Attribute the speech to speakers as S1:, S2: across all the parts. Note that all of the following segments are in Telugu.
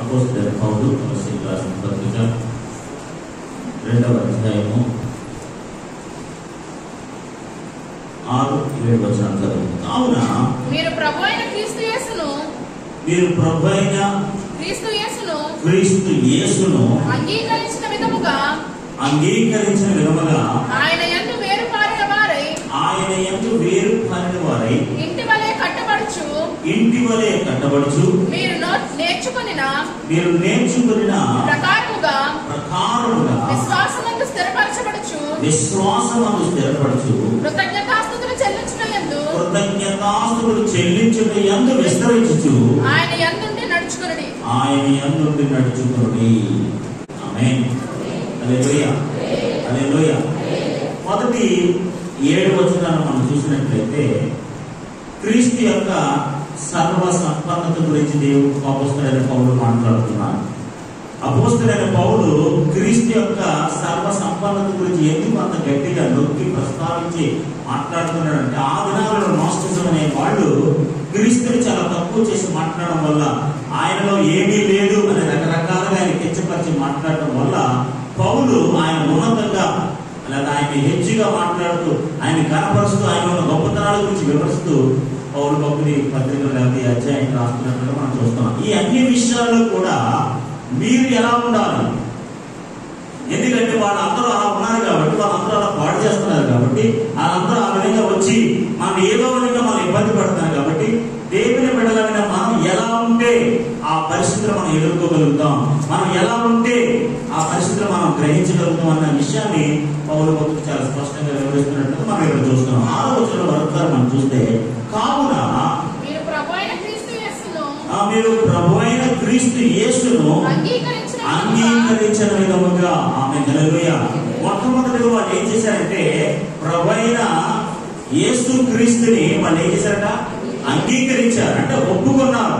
S1: అపోస్తుల పౌలు కొలసీయులకు రాసిన పత్రిక రెండవ అధ్యాయము ఆరు ఏడు వచనాలు చదువు కావున
S2: మీరు ప్రభు అయిన క్రీస్తు యేసును
S1: మీరు ప్రభు అయిన
S2: క్రీస్తు యేసును
S1: క్రీస్తు యేసును
S2: అంగీకరించిన విధముగా
S1: అంగీకరించిన విధముగా
S2: ఆయన యందు వేరు పారిన వారై
S1: ఆయన ఎందు వేరు పారిన వారై
S2: ఇంటి వలె కట్టబడుచు
S1: ఇంటి వలె కట్టబడుచు
S2: మీరు నో- నేర్చుకొనిన
S1: మీరు నేర్చుకున్న
S2: ప్రకారముగా
S1: ప్రకారముగా
S2: విశ్వాసమందు స్థిరపరచబడుచు
S1: విశ్వాసమును స్థిరపరచు
S2: కృతజ్ఞతాస్తుతులు చెల్లించిన యందు
S1: కృతజ్ఞతాస్తులు చెల్లించుట ఎందు విస్తరించుచు
S2: ఆయన యందుండి నడుచుకునడి
S1: ఆయన ఎందుండి నడుచుకుని ఆమె హల్లెలూయా హల్లెలూయా మొదటి ఏడు వచనాలను మనం చూసినట్లయితే క్రీస్తు యొక్క సర్వ సంపన్నత గురించి దేవుడు అపోస్తులైన పౌరులు మాట్లాడుతున్నాడు అపోస్తులైన పౌలు క్రీస్తు యొక్క సర్వ సంపన్నత గురించి ఎందుకు అంత గట్టిగా నొక్కి ప్రస్తావించి మాట్లాడుతున్నాడంటే ఆ దినాలలో నాస్టిజం అనే వాళ్ళు క్రీస్తుని చాలా తక్కువ చేసి మాట్లాడడం వల్ల ఆయనలో ఏమీ లేదు అని రకరకాలుగా ఆయన కించపరిచి మాట్లాడడం వల్ల పౌలు ఆయన ఉన్నతంగా లేదా ఆయన హెచ్చుగా మాట్లాడుతూ ఆయన కనపరుస్తూ ఆయన ఉన్న గొప్పతనాల గురించి వివరిస్తూ పౌరు భక్తుడి పత్రికలు లేకపోతే ఈ అధ్యాయం రాస్తున్నట్టుగా మనం చూస్తున్నాం ఈ అన్ని విషయాల్లో కూడా మీరు ఎలా ఉండాలి ఎందుకంటే వాళ్ళందరూ అలా ఉన్నారు కాబట్టి వాళ్ళందరూ అలా పాడు చేస్తున్నారు కాబట్టి వాళ్ళందరూ ఆ విధంగా వచ్చి మనం ఏదో విధంగా మనం ఇబ్బంది పడుతున్నారు కాబట్టి దేవుని బిడ్డలైన మనం ఎలా ఉంటే ఆ పరిస్థితులు మనం ఎదుర్కోగలుగుతాం మనం ఎలా ఉంటే ఆ పరిస్థితులు మనం గ్రహించగలుగుతాం అన్న విషయాన్ని పౌరు భక్తులు చాలా స్పష్టంగా వివరిస్తున్నట్టు మనం ఇక్కడ చూస్తున్నాం ఆరో వచ్చిన వరకు మనం చూస్తే కావున
S2: మీరు ప్రభు అయిన క్రీస్తు యేసును
S1: ఆ మీరు ప్రభు అయిన క్రీస్తు యేసును
S2: అంగీకరించిన విధముగా
S1: అంగీకరించిన విధముగా ఆమె హల్లెలూయా మొట్టమొదటిగా వాళ్ళు ఏం చేశారంటే ప్రభైన యేసు క్రీస్తుని వాళ్ళు ఏం చేశారట అంగీకరించారు అంటే ఒప్పుకున్నారు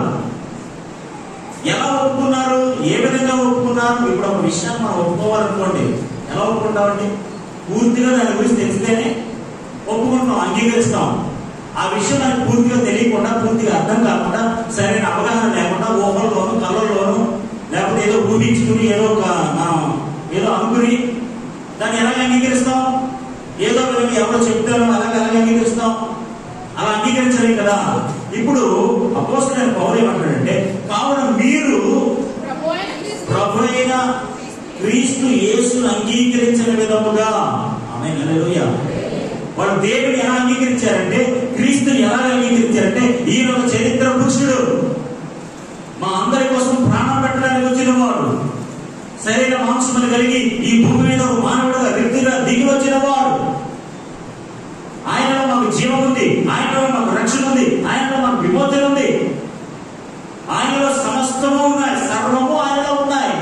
S1: ఎలా ఒప్పుకున్నారు ఏ విధంగా ఒప్పుకున్నారు ఇప్పుడు ఒక విషయాన్ని మనం ఒప్పుకోవాలనుకోండి ఎలా ఒప్పుకుంటామండి పూర్తిగా దాని గురించి తెలిస్తేనే ఒప్పుకుంటాం అంగీకరిస్తాం ఆ విషయం మనకు పూర్తిగా తెలియకుండా పూర్తిగా అర్థం కాకుండా సరైన అవగాహన లేకుండా ఊహల్లోను కళ్ళల్లోను లేకపోతే ఏదో ఊహించుకుని ఏదో ఒక మనం ఏదో అనుకుని దాన్ని ఎలాగ అంగీకరిస్తాం ఏదో విధంగా ఎవరో చెప్తారో అలాగే అలాగే అంగీకరిస్తాం అలా అంగీకరించలేం కదా ఇప్పుడు అపోసరైన పౌరు ఏమంటాడంటే కావున మీరు
S2: ప్రభు అయిన క్రీస్తు
S1: ప్రభు అయిన క్రీస్తు యేసును అంగీకరించిన విధముగా ఆమె హల్లెలూయా వాళ్ళు దేవుని ఎలా అంగీకరించారంటే క్రీస్తుని ఎలా అంగీకరించారంటే ఈయన ఒక చరిత్ర పురుషుడు మా అందరి కోసం ప్రాణం పెట్టడానికి వచ్చిన వాడు శరీర మాంసములు కలిగి ఈ భూమి మీద ఒక మానవుడుగా వ్యక్తిగా దిగి వచ్చిన వాడు ఆయనలో మాకు జీవం ఉంది ఆయనలో మాకు రక్షణ ఉంది ఆయనలో మాకు విమోచన ఉంది ఆయనలో సమస్తము ఉన్నాయి సర్వము ఆయనలో ఉన్నాయి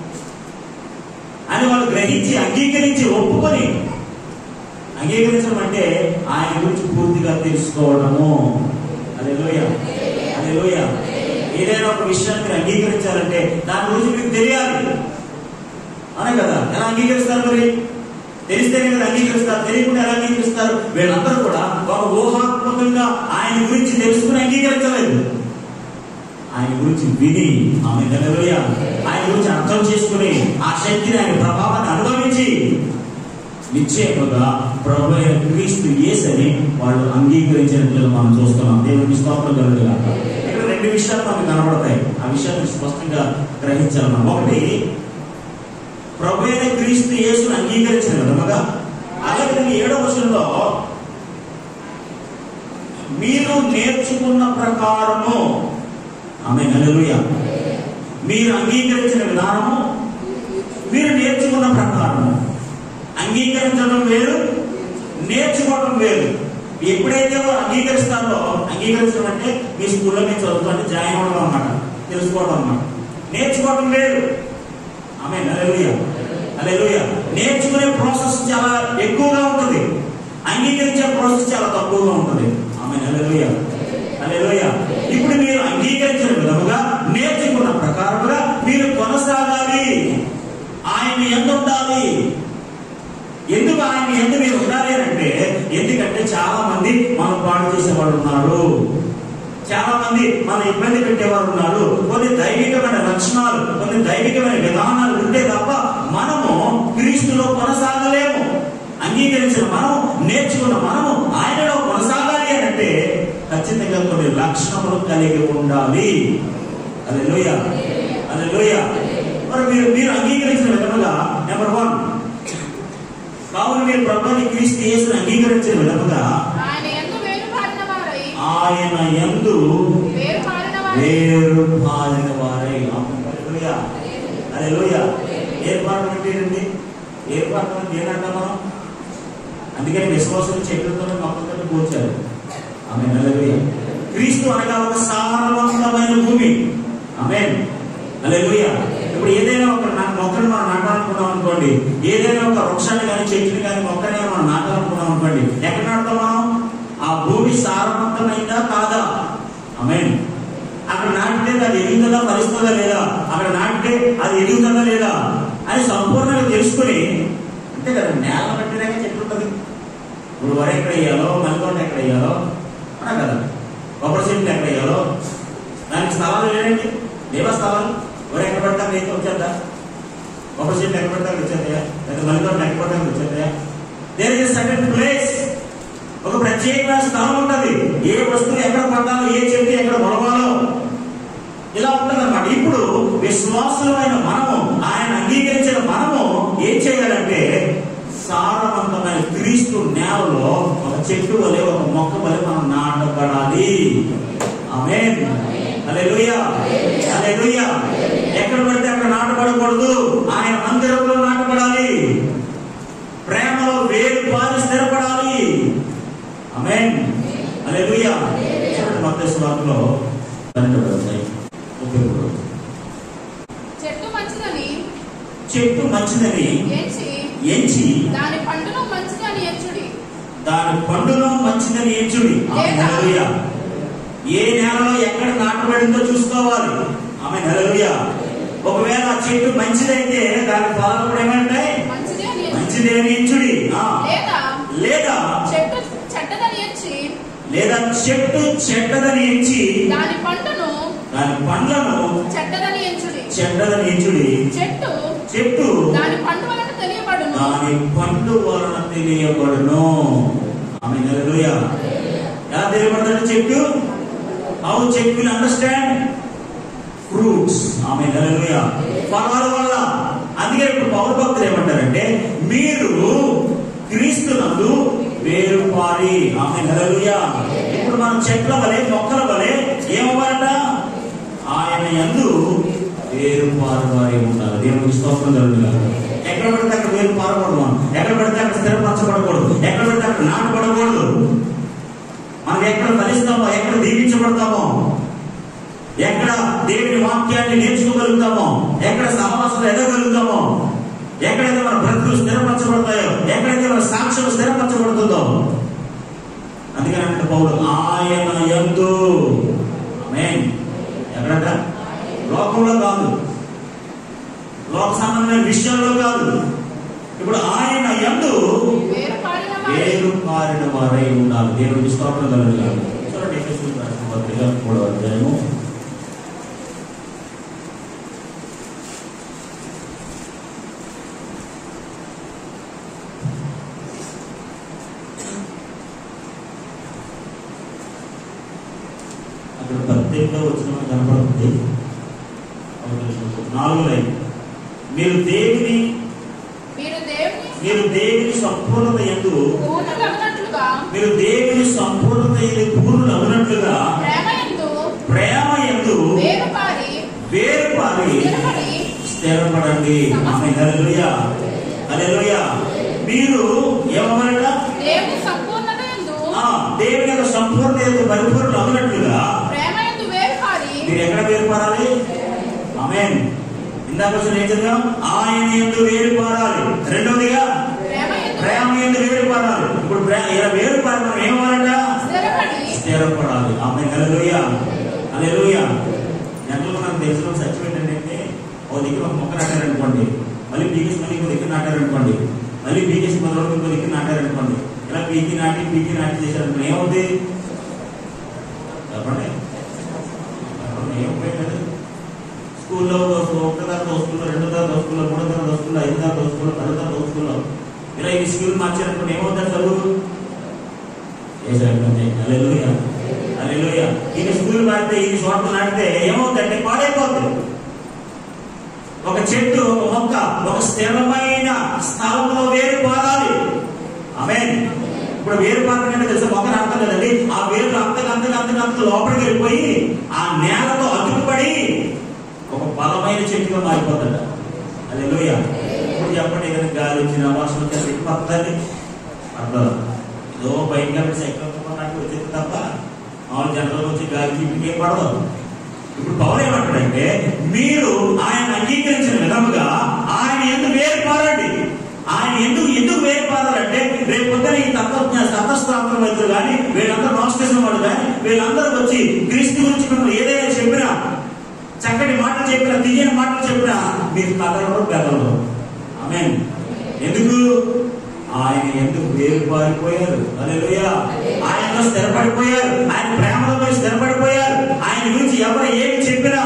S1: అని వాళ్ళు గ్రహించి అంగీకరించి ఒప్పుకొని అంగీకరించడం అంటే ఆయన గురించి పూర్తిగా తెలుసుకోవడము అదే లోయ అదే లోయ ఏదైనా ఒక విషయాన్ని మీరు అంగీకరించాలంటే దాని గురించి మీకు తెలియాలి అనే కదా ఎలా అంగీకరిస్తారు మరి తెలిస్తేనే కదా అంగీకరిస్తారు తెలియకుండా ఎలా అంగీకరిస్తారు వీళ్ళందరూ కూడా ఒక ఊహాత్మకంగా ఆయన గురించి తెలుసుకుని అంగీకరించలేదు ఆయన గురించి విని ఆమె నెలలోయ ఆయన గురించి అర్థం చేసుకుని ఆ శక్తిని ఆయన ప్రభావాన్ని అనుభవించి నిశ్చయముగా ప్రభు అయిన క్రీస్తు యేసని వాళ్ళు అంగీకరించినట్లుగా మనం చూస్తున్నాం దేవునికి స్తోత్రం కలుగుగా ఇక్కడ రెండు విషయాలు మనకు కనబడతాయి ఆ విషయాన్ని స్పష్టంగా గ్రహించాలి మనం ఒకటి ప్రభు అయిన క్రీస్తు యేసును అంగీకరించిన విధముగా అలాగే ఏడవ వచనంలో మీరు నేర్చుకున్న ప్రకారము ఆమె హల్లెలూయా మీరు అంగీకరించిన విధానము మీరు నేర్చుకున్న ప్రకారము అంగీకరించడం వేరు నేర్చుకోవడం వేరు ఎప్పుడైతే వారు అంగీకరిస్తారో అంగీకరించడం అంటే మీ స్కూల్లో మీరు చదువుతుంటే జాయిన్ అవ్వడం అన్నమాట తెలుసుకోవడం అన్నమాట నేర్చుకోవడం వేరు ఆమె అలెలుయ అలెలుయ నేర్చుకునే ప్రాసెస్ చాలా ఎక్కువగా ఉంటుంది అంగీకరించే ప్రాసెస్ చాలా తక్కువగా ఉంటుంది ఆమె అలెలుయ అలెలుయ ఇప్పుడు మీరు అంగీకరించిన విధముగా నేర్చుకున్న ప్రకారముగా మీరు కొనసాగాలి ఆయన ఎంత ఉండాలి ఎందుకు ఆయన ఎంత మీరు ఉండాలి అని అంటే ఎందుకంటే చాలా మంది మనం పాడు చేసేవాళ్ళు ఉన్నారు చాలా మంది మన ఇబ్బంది పెట్టేవారు ఉన్నారు కొన్ని దైవికమైన లక్షణాలు కలిగి ఉండాలి అది లోయ అది లోయ మరి మీరు మీరు అంగీకరించిన విధముగా నెంబర్ వన్ కావున మీరు ప్రభుని క్రీస్తు యేసుని అంగీకరించిన విధముగా
S2: ఆయన ఎందు వేరు పారిన వారై
S1: ఆయన యందు
S2: వేరు పారిన వారై
S1: వేరు పాలిన వారై హల్లెలూయా హల్లెలూయా ఏర్పాటు పెట్టేయండి ఏర్పాటు అంటే ఏంటంటాం మనం అందుకని విశ్వాసం చెట్లతో మొక్కలతో కూర్చారు ఆమె హల్లెలూయా క్రీస్తు అనగా ఒక సారవంతమైన భూమి ఆమె హల్లెలూయా ఇప్పుడు ఏదైనా ఒక నా- మొక్కను మనం నాటాలనుకున్నాం అనుకోండి ఏదైనా ఒక వృక్షాన్ని కానీ చెట్టుని కానీ మొక్కని కానీ మనం నాటాలనుకున్నాం అనుకోండి ఎక్కడ నాటుతాం మనం ఆ భూమి సారవంతమైందా కాదా ఆమెన్ అక్కడ నాటితే అది ఎదుగుతుందా ఫలిస్తుందా లేదా అక్కడ నాటితే అది ఎదుగుతుందా లేదా అని సంపూర్ణంగా తెలుసుకుని అంతే కదా నేల పట్టినాక చెట్టు ఉంటుంది ఇప్పుడు వరి ఎక్కడ వేయాలో మల్లికొండ ఎక్కడ వేయాలో అన్నా కదా కొబ్బరి చెట్లు ఎక్కడ వేయాలో దానికి స్థలాలు లేదండి లేవా స్థలాలు వరి ఎక్కడ పడతా అయితే వచ్చేద్దా కొబ్బరి చెట్లు ఎక్కడ పడతా వచ్చేద్దా లేదా మల్లికొండ ఎక్కడ పడతా వచ్చేద్దా దేర్ ఇస్ సర్టన్ ప్లేస్ ఒక ప్రత్యేకమైన స్థలం ఉంటుంది ఏ వస్తువు ఎక్కడ పడాలో ఏ చెట్టు ఎక్కడ మొలవాలో ఇలా ఉంటుందన్నమాట ఇప్పుడు విశ్వాసులమైన మనము ఆయన అంగీకరించిన మనము ఏం చేయాలంటే సారవంతమైన క్రీస్తు నేలలో ఒక చెట్టు వలె ఒక మొక్క వలె మనం నాటబడాలి ఆమె అలెలుయా అలెలుయా ఎక్కడ పడితే అక్కడ నాటబడకూడదు ఆయన మందిరంలో నాటబడాలి ప్రేమలో వేరు పారి స్థిరపడాలి ఆమేన్ హల్లెలూయా చూడండి మత్తయి సువార్తలో పన్నెండవ అధ్యాయం ముప్పై మూడవ వచనం.
S2: చెట్టు మంచిదని
S1: చెట్టు మంచిదని
S2: ఎంచి
S1: ఎంచి
S2: దాని పండును మంచిదని ఎంచుడి
S1: దాని పండులో మంచిదని ఎంచుడి ఆమె హల్లెలూయా ఏ నేలలో ఎక్కడ నాటబడిందో చూసుకోవాలి ఆమె హల్లెలూయా ఒకవేళ ఆ చెట్టు మంచిదైతే దాని ఫలాలు కూడా ఏమంటాయి
S2: మంచిది అని ఎంచు.
S1: మంచిదే అని ఎంచుడి ఆ.
S2: లేదా
S1: లేదా
S2: చెట్టు చెడ్డదని ఎంచి
S1: లేదా చెట్టు చెడ్డదని ఎంచి
S2: దాని పండును
S1: దాని పండ్లను
S2: చెడ్డదని ఎంచుడి
S1: చెడ్డదని ఎంచుడి
S2: చెట్టు
S1: చెట్టు
S2: దాని పండు వలన తెలియబడును
S1: దాని పండు వలన తెలియబడును ఆమె హల్లెలూయా ఎలా తెలియబడతాడు చెట్టు హౌ చెట్ విల్ అండర్స్టాండ్ ఫ్రూట్స్ ఆమె హల్లెలూయా ఫలాల వల్ల అందుకే ఇప్పుడు పౌర భక్తులు ఏమంటారంటే మీరు క్రీస్తునందు వేరు పారి ఆమె హల్లెలూయా ఇప్పుడు మనం చెట్ల వలె మొక్కల వలె ఏమవ్వాలట ఆయన యందు వేరు పారు వారి ఉండాలి దేవునికి స్తోత్రం జరుగుతుంది ఎక్కడ పడితే అక్కడ వేరు పారకూడదు మనం ఎక్కడ పడితే అక్కడ స్థిరపరచబడకూడదు ఎక్కడ పడితే అక్కడ నాటబడకూడదు మనం ఎక్కడ ఫలిస్తామో ఎక్కడ దీవించబడతామో ఎక్కడ దేవుని వాక్యాన్ని నేర్చుకోగలుగుతామో ఎక్కడ సహవాసం ఎదగలుగుతామో ఎక్కడైతే మన బ్రతుకులు స్థిరపరచబడతాయో ఎక్కడైతే మన సాక్ష్యం స్థిరపరచబడుతుందో అందుకని అంటే పౌరు ఆయన యందు ఆమేన్ ఎక్కడట లోకంలో కాదు లోక సంబంధమైన విషయంలో కాదు ఇప్పుడు ఆయన యందు
S2: వేరు పారిన వారై
S1: వేరు పారిన వారై ఉండాలి దేవుడికి స్తోత్రం కలుగుతారు చూడండి ఎఫెసీయులకు రాసిన పత్రిక మూడవ అధ్యాయము అక్కడ పద్దెనిమిదో వచ్చిన కనపడుతుంది ఒక నిమిషం. నాలుగు లైన్ మీరు దేవుని
S2: మీరు దేవుని
S1: మీరు దేవుని సంపూర్ణత ఎందు
S2: పూర్ణులు అన్నట్లుగా
S1: మీరు దేవుని సంపూర్ణత ఎందు పూర్ణులు అవునట్లుగా
S2: ప్రేమ ఎందు
S1: ప్రేమ ఎందు
S2: వేరు పారి
S1: వేరు పారి
S2: స్థిరపడి
S1: స్థిరపడండి ఆమె హల్లెలూయా హల్లెలూయా మీరు ఏమన్నారట
S2: దేవుని సంపూర్ణత ఎందు
S1: ఆ, దేవుని యొక్క సంపూర్ణ ఎందు పరిపూర్ణ అవునట్లుగా
S2: ప్రేమ ఎందు వేరు పారి
S1: మీరు ఎక్కడ వేరు పారాలి ఆమేన్ ఇందాక వచ్చిన ఏం చదివాం ఆయన ఎందు వేరు పారాలి రెండవదిగా
S2: ప్రేమ ఎందు
S1: ప్రేమ ఎందు వేరు పారాలి ఇప్పుడు ప్రే- ఇలా వేరు పారి మనం ఏమవ్వాలట
S2: స్థిరపడి
S1: స్థిరపడాలి ఆమె హల్లెలూయా హల్లెలూయా జనరల్గా నాకు తెలిసిన ఒక సత్యం ఏంటంటే ఓ దగ్గర ఒక మొక్క నాటారనుకోండి మళ్ళీ పీకేసి మళ్ళీ ఇంకో దగ్గర నాటారనుకోండి మళ్ళీ పీకేసి పది రోజులు ఇంకో దగ్గర నాటారనుకోండి ఇలా పీకి నాటి పీకి నాటి చేశారనుకోండి ఏమవుతుంది చెప్పండి చెప్పండి, ఏం ఉపయోగం స్కూల్లో ఒకటో తరగతి స్కూల్లో రెండో తరగతి స్కూల్లో మూడో తరగతి స్కూల్లో ఐదో తరగతి స్కూల్లో పదో తరగతి స్కూల్లో ఇలా ఈ స్కూల్ మార్చారనుకోండి ఏమవుతుంది చదువు హల్లెలూయా హల్లెలూయా ఈయన స్కూల్ మారితే ఈయన చోట నాటితే ఏమవుతుందంటే పాడైపోతుంది ఒక చెట్టు ఒక మొక్క ఒక స్థిరమైన స్థలంలో వేరు పారాలి ఆమె ఇప్పుడు వేరు పారకంటే తెలుసా మొక్క అర్థం కదండి ఆ వేరు అంతగా అంతగా అంతగా అంత లోపలికి వెళ్ళిపోయి ఆ నేలతో అతుకుపడి ఒక బలమైన చెట్టుగా మారిపోతాడు అదే లోయ ఇప్పుడు చెప్పండి ఏదైనా గాలి వచ్చిన వర్షం వచ్చిన చెట్టు పడుతుంది అర్థం ఏదో బయటకు వెళ్ళి సైకిల్ నాకు వచ్చేది తప్ప మామూలు జనరల్ వచ్చి గాలికి ఇంటికి పడదు ఇప్పుడు పవన్ ఏమంటాడంటే మీరు ఆయన అంగీకరించిన విధముగా ఆయన ఎందుకు వేరుపారండి ఆయన ఎందుకు ఎందుకు వేరుపారాలంటే రేపు పొద్దున ఈ తత్వజ్ఞ తత్వస్థాపన వైద్యులు కానీ వీళ్ళందరూ నమస్కరించిన వాళ్ళు కానీ వీళ్ళందరూ వచ్చి క్రీస్తు గురించి మిమ్మల్ని ఏదైనా చెప్పినా చక్కటి మాటలు చెప్పినా తీయని మాటలు చెప్పినా మీరు కదలరు బెదలరు ఆమె ఎందుకు ఆయన ఎందుకు వేరు పారిపోయారు అలెలుయా ఆయనలో స్థిరపడిపోయారు ఆయన ప్రేమలో పోయి స్థిరపడిపోయారు ఆయన గురించి ఎవరు ఏమి చెప్పినా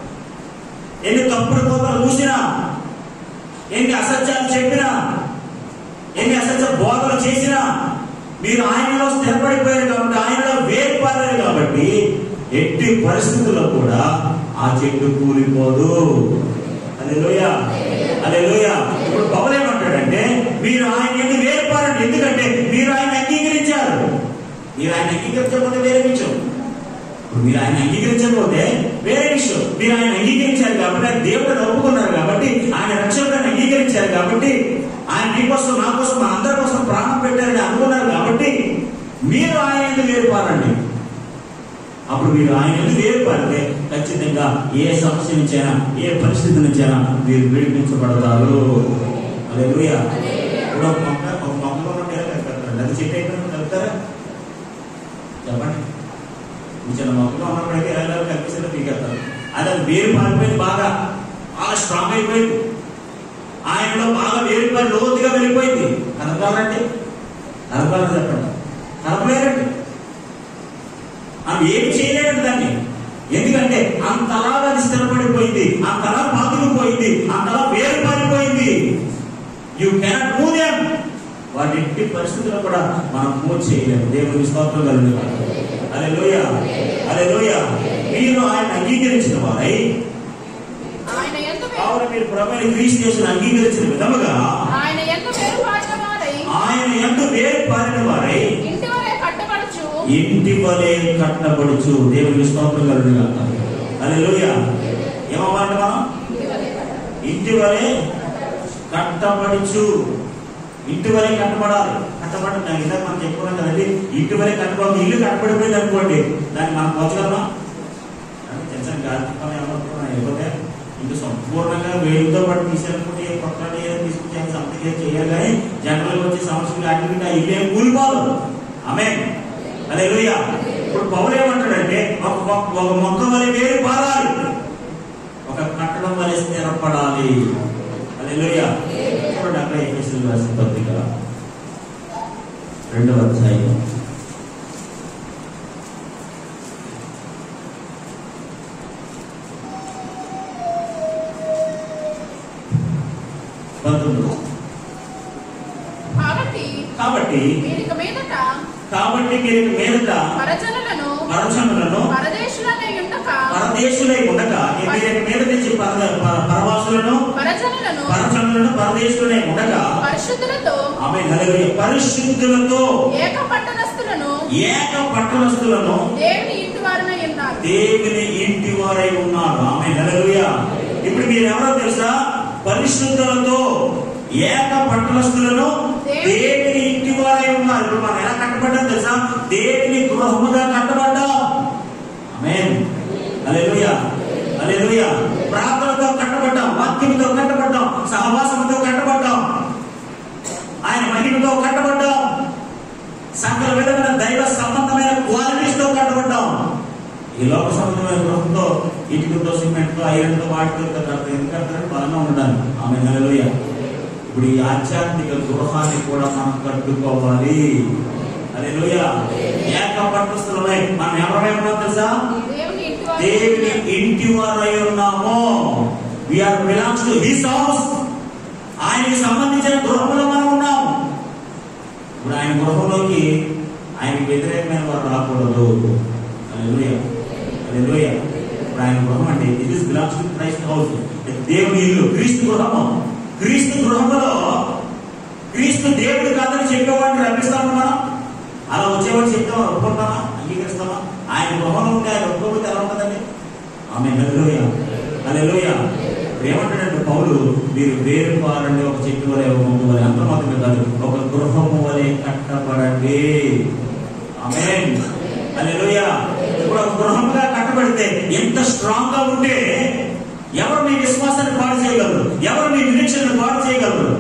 S1: ఎన్ని తప్పుడు కోతలు చూసినా ఎన్ని అసత్యాలు చెప్పినా ఎన్ని అసత్య బోధలు చేసినా మీరు ఆయనలో స్థిరపడిపోయారు కాబట్టి ఆయనలో వేరుపారారు కాబట్టి ఎట్టి పరిస్థితుల్లో కూడా ఆ చెట్టు కూలిపోదు అదే లోయ అదే లోయ ఇప్పుడు పవన్ ఏమంటాడంటే మీరు ఆయన ఎందుకు వేరుపారండి ఎందుకంటే మీరు ఆయన అంగీకరించారు మీరు ఆయన అంగీకరించకపోతే వేరే విషయం ఇప్పుడు మీరు ఆయన అంగీకరించకపోతే వేరే విషయం మీరు ఆయన అంగీకరించారు కాబట్టి ఆయన దేవుడిని ఒప్పుకున్నారు కాబట్టి ఆయన రక్షకుడిని అంగీకరించారు కాబట్టి ఆయన నీ కోసం నా కోసం మన అందరి కోసం ప్రాణం పెట్టారని అనుకున్నారు కాబట్టి మీరు ఆయన ఎందుకు వేరుపారండి అప్పుడు మీరు ఆయన ఎందుకు వేరుపారితే ఖచ్చితంగా ఏ సమస్య నుంచైనా ఏ పరిస్థితి నుంచైనా మీరు విడిపించబడతారు అదే ఇప్పుడు ఒక మొక్క ఒక మొక్కలో ఉన్న పిల్లలు కలుపుతారు అది చెట్టు అయిపోయిన కలుపుతారా చెప్పండి ఈ చిన్న మొక్కలో ఉన్నప్పుడైతే ఎలా కనిపిస్తుందో పీకేస్తారు అది అది వేరు పారిపోయింది బాగా బాగా స్ట్రాంగ్ అయిపోయింది ఆయనలో బాగా వేరు పారి లోతుగా వెళ్ళిపోయింది కలపాలంటే కలపాలని చెప్పండి కలపలేరండి ఆమె ఏమి చేయలేరండి దాన్ని ఎందుకంటే అంతలాగా అది స్థిరపడిపోయింది అంతలా పాతుకుపోయింది అంతలా వేరు పారిపోయింది యూ కెనాట్ మూవ్ దెమ్ వాటి ఎట్టి పరిస్థితుల్లో కూడా మనం మూవ్ చేయలేము దేవుని స్తోత్రం కలుగు అదే లోయ అదే లోయ మీరు ఆయన అంగీకరించిన వారై
S2: ఆయన ఎందు వే-
S1: కావున మీరు ప్రభుని క్రీస్తు యేసుని అంగీకరించిన విధముగా
S2: ఆయన ఎందు వేరు పాడిన వారై
S1: ఆయన ఎందు వేరు పారిన వారై
S2: ఇంటి వలె కట్టబడుచు
S1: ఇంటి వలె కట్టబడుచు దేవుని స్తోత్రం కలుగు అదే లోయ ఏమన్నమాట మనం
S2: ఇంటి వలె కట్టబడుచు.
S1: ఇంటి వలె కట్టబడుచు ఇంటి వలె కట్టబడాలి కట్టబడి నాకు ఇందాక మనం చెప్పుకున్నాం కదండి ఇంటి వలె కట్టబడి ఇల్లు కట్టబడిపోయింది అనుకోండి దాన్ని మనం పోచగలమా టెన్షన్ గాలి ఏమనుకున్నా అయిపోతే ఇంకా సంపూర్ణంగా వేడితో పాటు తీసేనుకుంటే ఏ పక్కన ఏదో తీసుకొచ్చి సంథింగ్ ఏదో చేయాలి కానీ జనరల్ వచ్చే సమస్యలు యాక్టివిటీ ఆ ఇల్లు ఏం కూలిపోదు ఆమె అదే ఇప్పుడు పౌలు ఏమంటాడంటే ఒక మొక్క- ఒక మొక్క వలె వేరు పారాలి ఒక కట్టడం వలె స్థిరపడాలి అదే ఇప్పుడు అక్కడ ఎఫెసీయులు రాసిన పత్రిక రెండవ అధ్యాయం పంతొమ్మిది
S2: కాబట్టి
S1: కాబట్టి
S2: వీరిక మీదట
S1: కాబట్టి మీరు మీదట
S2: పరజనులను
S1: పరచనులను
S2: పరదేశులనే ఉండక
S1: పరదేశులై ఉండగా మీరు మీద నుంచి పర- పర- పరవాసులను
S2: పరజనులను
S1: పరచనులను పరదేశులై ఉండగా
S2: పరిశుద్ధులతో
S1: ఆమె నలుగురి పరిశుద్ధులతో
S2: ఏక పట్టణస్థులను
S1: ఏక పట్టణస్థులను
S2: దేవుని ఇంటి వారినై ఉన్నారు
S1: దేవుని ఇంటి వారై ఉన్నారు ఆమె నలుగుయ ఇప్పుడు మీరు ఎవరో తెలుసా పరిశుద్ధులతో ఏక పట్టణస్థులను దేవుని ఇంటి వారై ఉన్నారు ఇప్పుడు మనం ఎలా కట్టబడ్డాం తెలుసా దేవుని గృహముగా కట్టబడ్డాం ఆమేన్ హల్లెలూయా హల్లెలూయా ప్రార్థనతో కట్టబడ్డాం వాక్యంతో కట్టబడ్డాం సహవాసంతో కట్టబడ్డాం ఆయన మహిమతో కట్టబడ్డాం సకల విధమైన దైవ సంబంధమైన క్వాలిటీస్ తో కట్టబడ్డాం ఈ లోక సంబంధమైన గృహంతో ఇటుకతో సిమెంట్తో ఐరన్తో వాటితో కడతారు ఎందుకు కడతారంటే బలంగా ఉండడానికి ఆమె నెలలోయ ఇప్పుడు ఈ ఆధ్యాత్మిక గృహాన్ని కూడా మనం కట్టుకోవాలి అదే లోయ ఏక పట్టుస్తులమై మనం ఎవరమై ఉన్నాం తెలుసా
S2: దేవుని ఇంటి వారు
S1: దేవుని ఇంటి వారై ఉన్నాము we are belongs to his house ఆయనకి సంబంధించిన గృహంలో మనం ఉన్నాం ఇప్పుడు ఆయన గృహంలోకి ఆయనకి వ్యతిరేకమైన వారు రాకూడదు హల్లెలూయా హల్లెలూయా ఇప్పుడు ఆయన గృహం అంటే it is belongs to Christ house దేవుని ఇల్లు క్రీస్తు గృహము క్రీస్తు గృహములో క్రీస్తు దేవుడు కాదని చెప్పేవాడిని రప్పిస్తాము మనం అలా వచ్చేవాడు చెప్తామా ఒప్పుకుంటామా అంగీకరిస్తామా ఆయన గృహంలో ఉంటే ఆయన ఒప్పుకోకపోతే ఎలా ఉంటుందండి ఆమె హల్లెలూయా హల్లెలూయా ఇప్పుడు ఏమంటాడంటే పౌలు మీరు వేరు పారండి ఒక చెట్టు వలె ఒక మొక్క వలె అంత మాత్రమే కాదు ఒక గృహము వలె కట్టబడండి ఆమె హల్లెలూయా ఇప్పుడు ఒక గృహంగా కట్టబడితే ఎంత స్ట్రాంగ్ గా ఉంటే ఎవరు మీ విశ్వాసాన్ని పాడు చేయగలరు ఎవరు మీ నిరీక్షణను పాడు చేయగలరు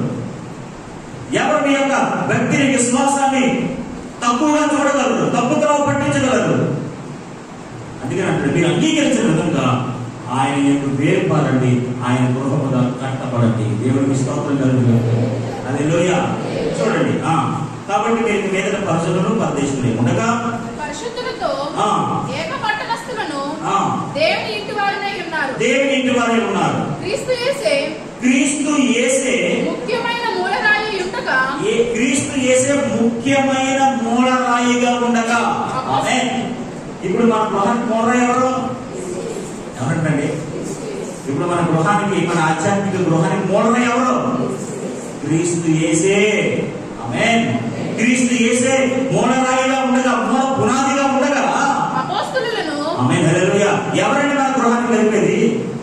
S1: ఎవరు మీ యొక్క వ్యక్తిని విశ్వాసాన్ని తక్కువగా చూడగలరు తప్పుగా పట్టించగలరు అందుకని అంటే మీరు అంగీకరించిన విధంగా ఆయన యొక్క వేరుపారండి ఆయన గృహముగా కట్టబడండి దేవుడికి స్తోత్రం కలుగుగా అది లోయ చూడండి ఆ కాబట్టి మీరు మీద పరిశుద్ధులు పరదేశులే ఉండగా
S2: పరిశుద్ధులతో
S1: ఆ.
S2: ఏక పట్టణస్థులను
S1: ఆ,
S2: దేవుని ఇంటి వారినై ఉన్నారు
S1: దేవుని ఇంటి వారే ఉన్నారు
S2: క్రీస్తు యేసే
S1: క్రీస్తు యేసే
S2: ముఖ్యమైన మూలరాయి ఉండగా
S1: ఏ క్రీస్తు యేసే ముఖ్యమైన మూలరాయిగా ఉండగా ఆమె ఇప్పుడు మన గృహానికి మూలరాయి ఎవరు ఎవరంటండి ఇప్పుడు మన గృహానికి మన ఆధ్యాత్మిక గృహానికి మూలరాయి ఎవరు క్రీస్తు యేసే ఆమె క్రీస్తు యేసే మూలరాయిగా ఉండగా మూల పునాదిగా ఉండగా
S2: అపోస్తులను
S1: ఆమె హల్లెలూయా ఎవరండి మన గృహానికి కలిపేది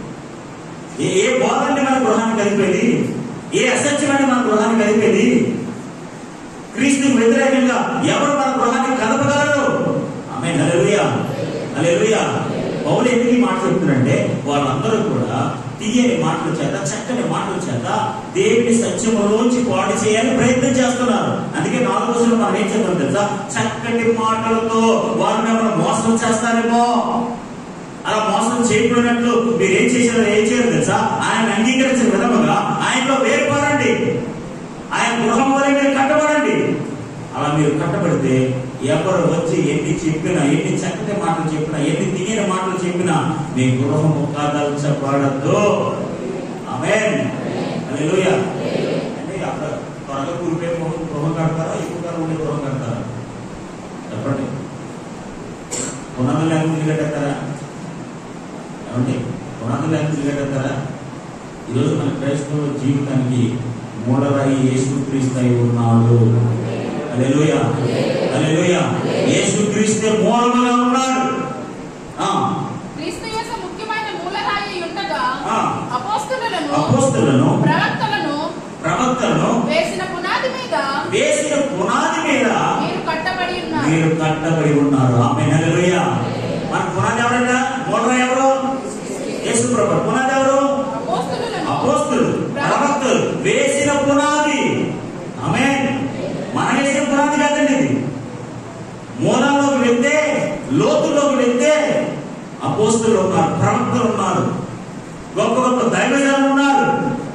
S1: ఏ ఏ బోధండి మన గృహానికి కలిపేది ఏ అసత్యమండి మన గృహానికి కలిపేది క్రీస్తుకు వ్యతిరేకంగా ఎవరు మన గృహానికి కలపగలరు ఆమె హల్లెలూయా హల్లెలూయా పౌలు ఎందుకు ఈ మాట చెప్తున్నారంటే వాళ్ళందరూ కూడా తీయని మాటల చేత చక్కని మాటల చేత దేవుని సత్యములోంచి పాడు చేయాలని ప్రయత్నం చేస్తున్నారు అందుకే నాలుగు రోజులు మనం ఏం చేద్దాం తెలుసా చక్కటి మాటలతో వారిని ఎవరు మోసం చేస్తారేమో అలా మోసం చేయకూడనట్లు మీరు ఏం చేశారో ఏం చేయరు తెలుసా ఆయన అంగీకరించిన విధముగా ఆయనలో వేరుపారండి ఆయన గృహం వల్ల మీరు కట్టబడండి అలా మీరు కట్టబడితే ఎవరు వచ్చి ఎన్ని చెప్పినా ఎన్ని చక్కటి మాటలు చెప్పినా ఎన్ని తీయని మాటలు చెప్పినా మీ గృహము కదల్చబడద్దు ఆమె హల్లెలూయా అంటే అక్కడ త్వరగా కూలిపోయే గృహం గృహం కడతారా ఎక్కువ కాలం ఉండే గృహం కడతారా చెప్పండి పునాదులు లేకుండా ఇల్లు కట్టేస్తారా ఏమండి పునాదులు లేకుండా ఇల్లు కట్టేస్తారా ఈరోజు మన క్రైస్తవ జీవితానికి మూలరాయి యేసుక్రీస్తై ఉన్నాడు హల్లెలూయా హల్లెలూయా యేసుక్రీస్తే మూలముగా ఉన్నాడు ఆ
S2: క్రీస్తు యేసు ముఖ్యమైన మూలరాయి ఉండగా
S1: ఆ.
S2: అపోస్తులను
S1: అపోస్తలను
S2: ప్రవక్తలను
S1: ప్రవక్తలను
S2: వేసిన పునాది మీద
S1: వేసిన పునాది మీద
S2: మీరు కట్టబడి ఉన్నారు
S1: మీరు కట్టబడి ఉన్నారు ఆమె హల్లెలూయా మన పునాది ఎవరంట మూలరాయి ఎవరు యేసు ప్రభు పునాది ఎవరు
S2: అపోస్తులను
S1: అపోస్తులు ప్రవక్తలు వేసిన పునాది ఆమె మన వేసిన పునాది కాదండి ఇది మూలంలోకి వెళ్తే లోతుల్లోకి వెళ్తే అపోస్తులు ఉన్నారు ప్రవక్తలు ఉన్నారు గొప్ప గొప్ప దైవజనులు ఉన్నారు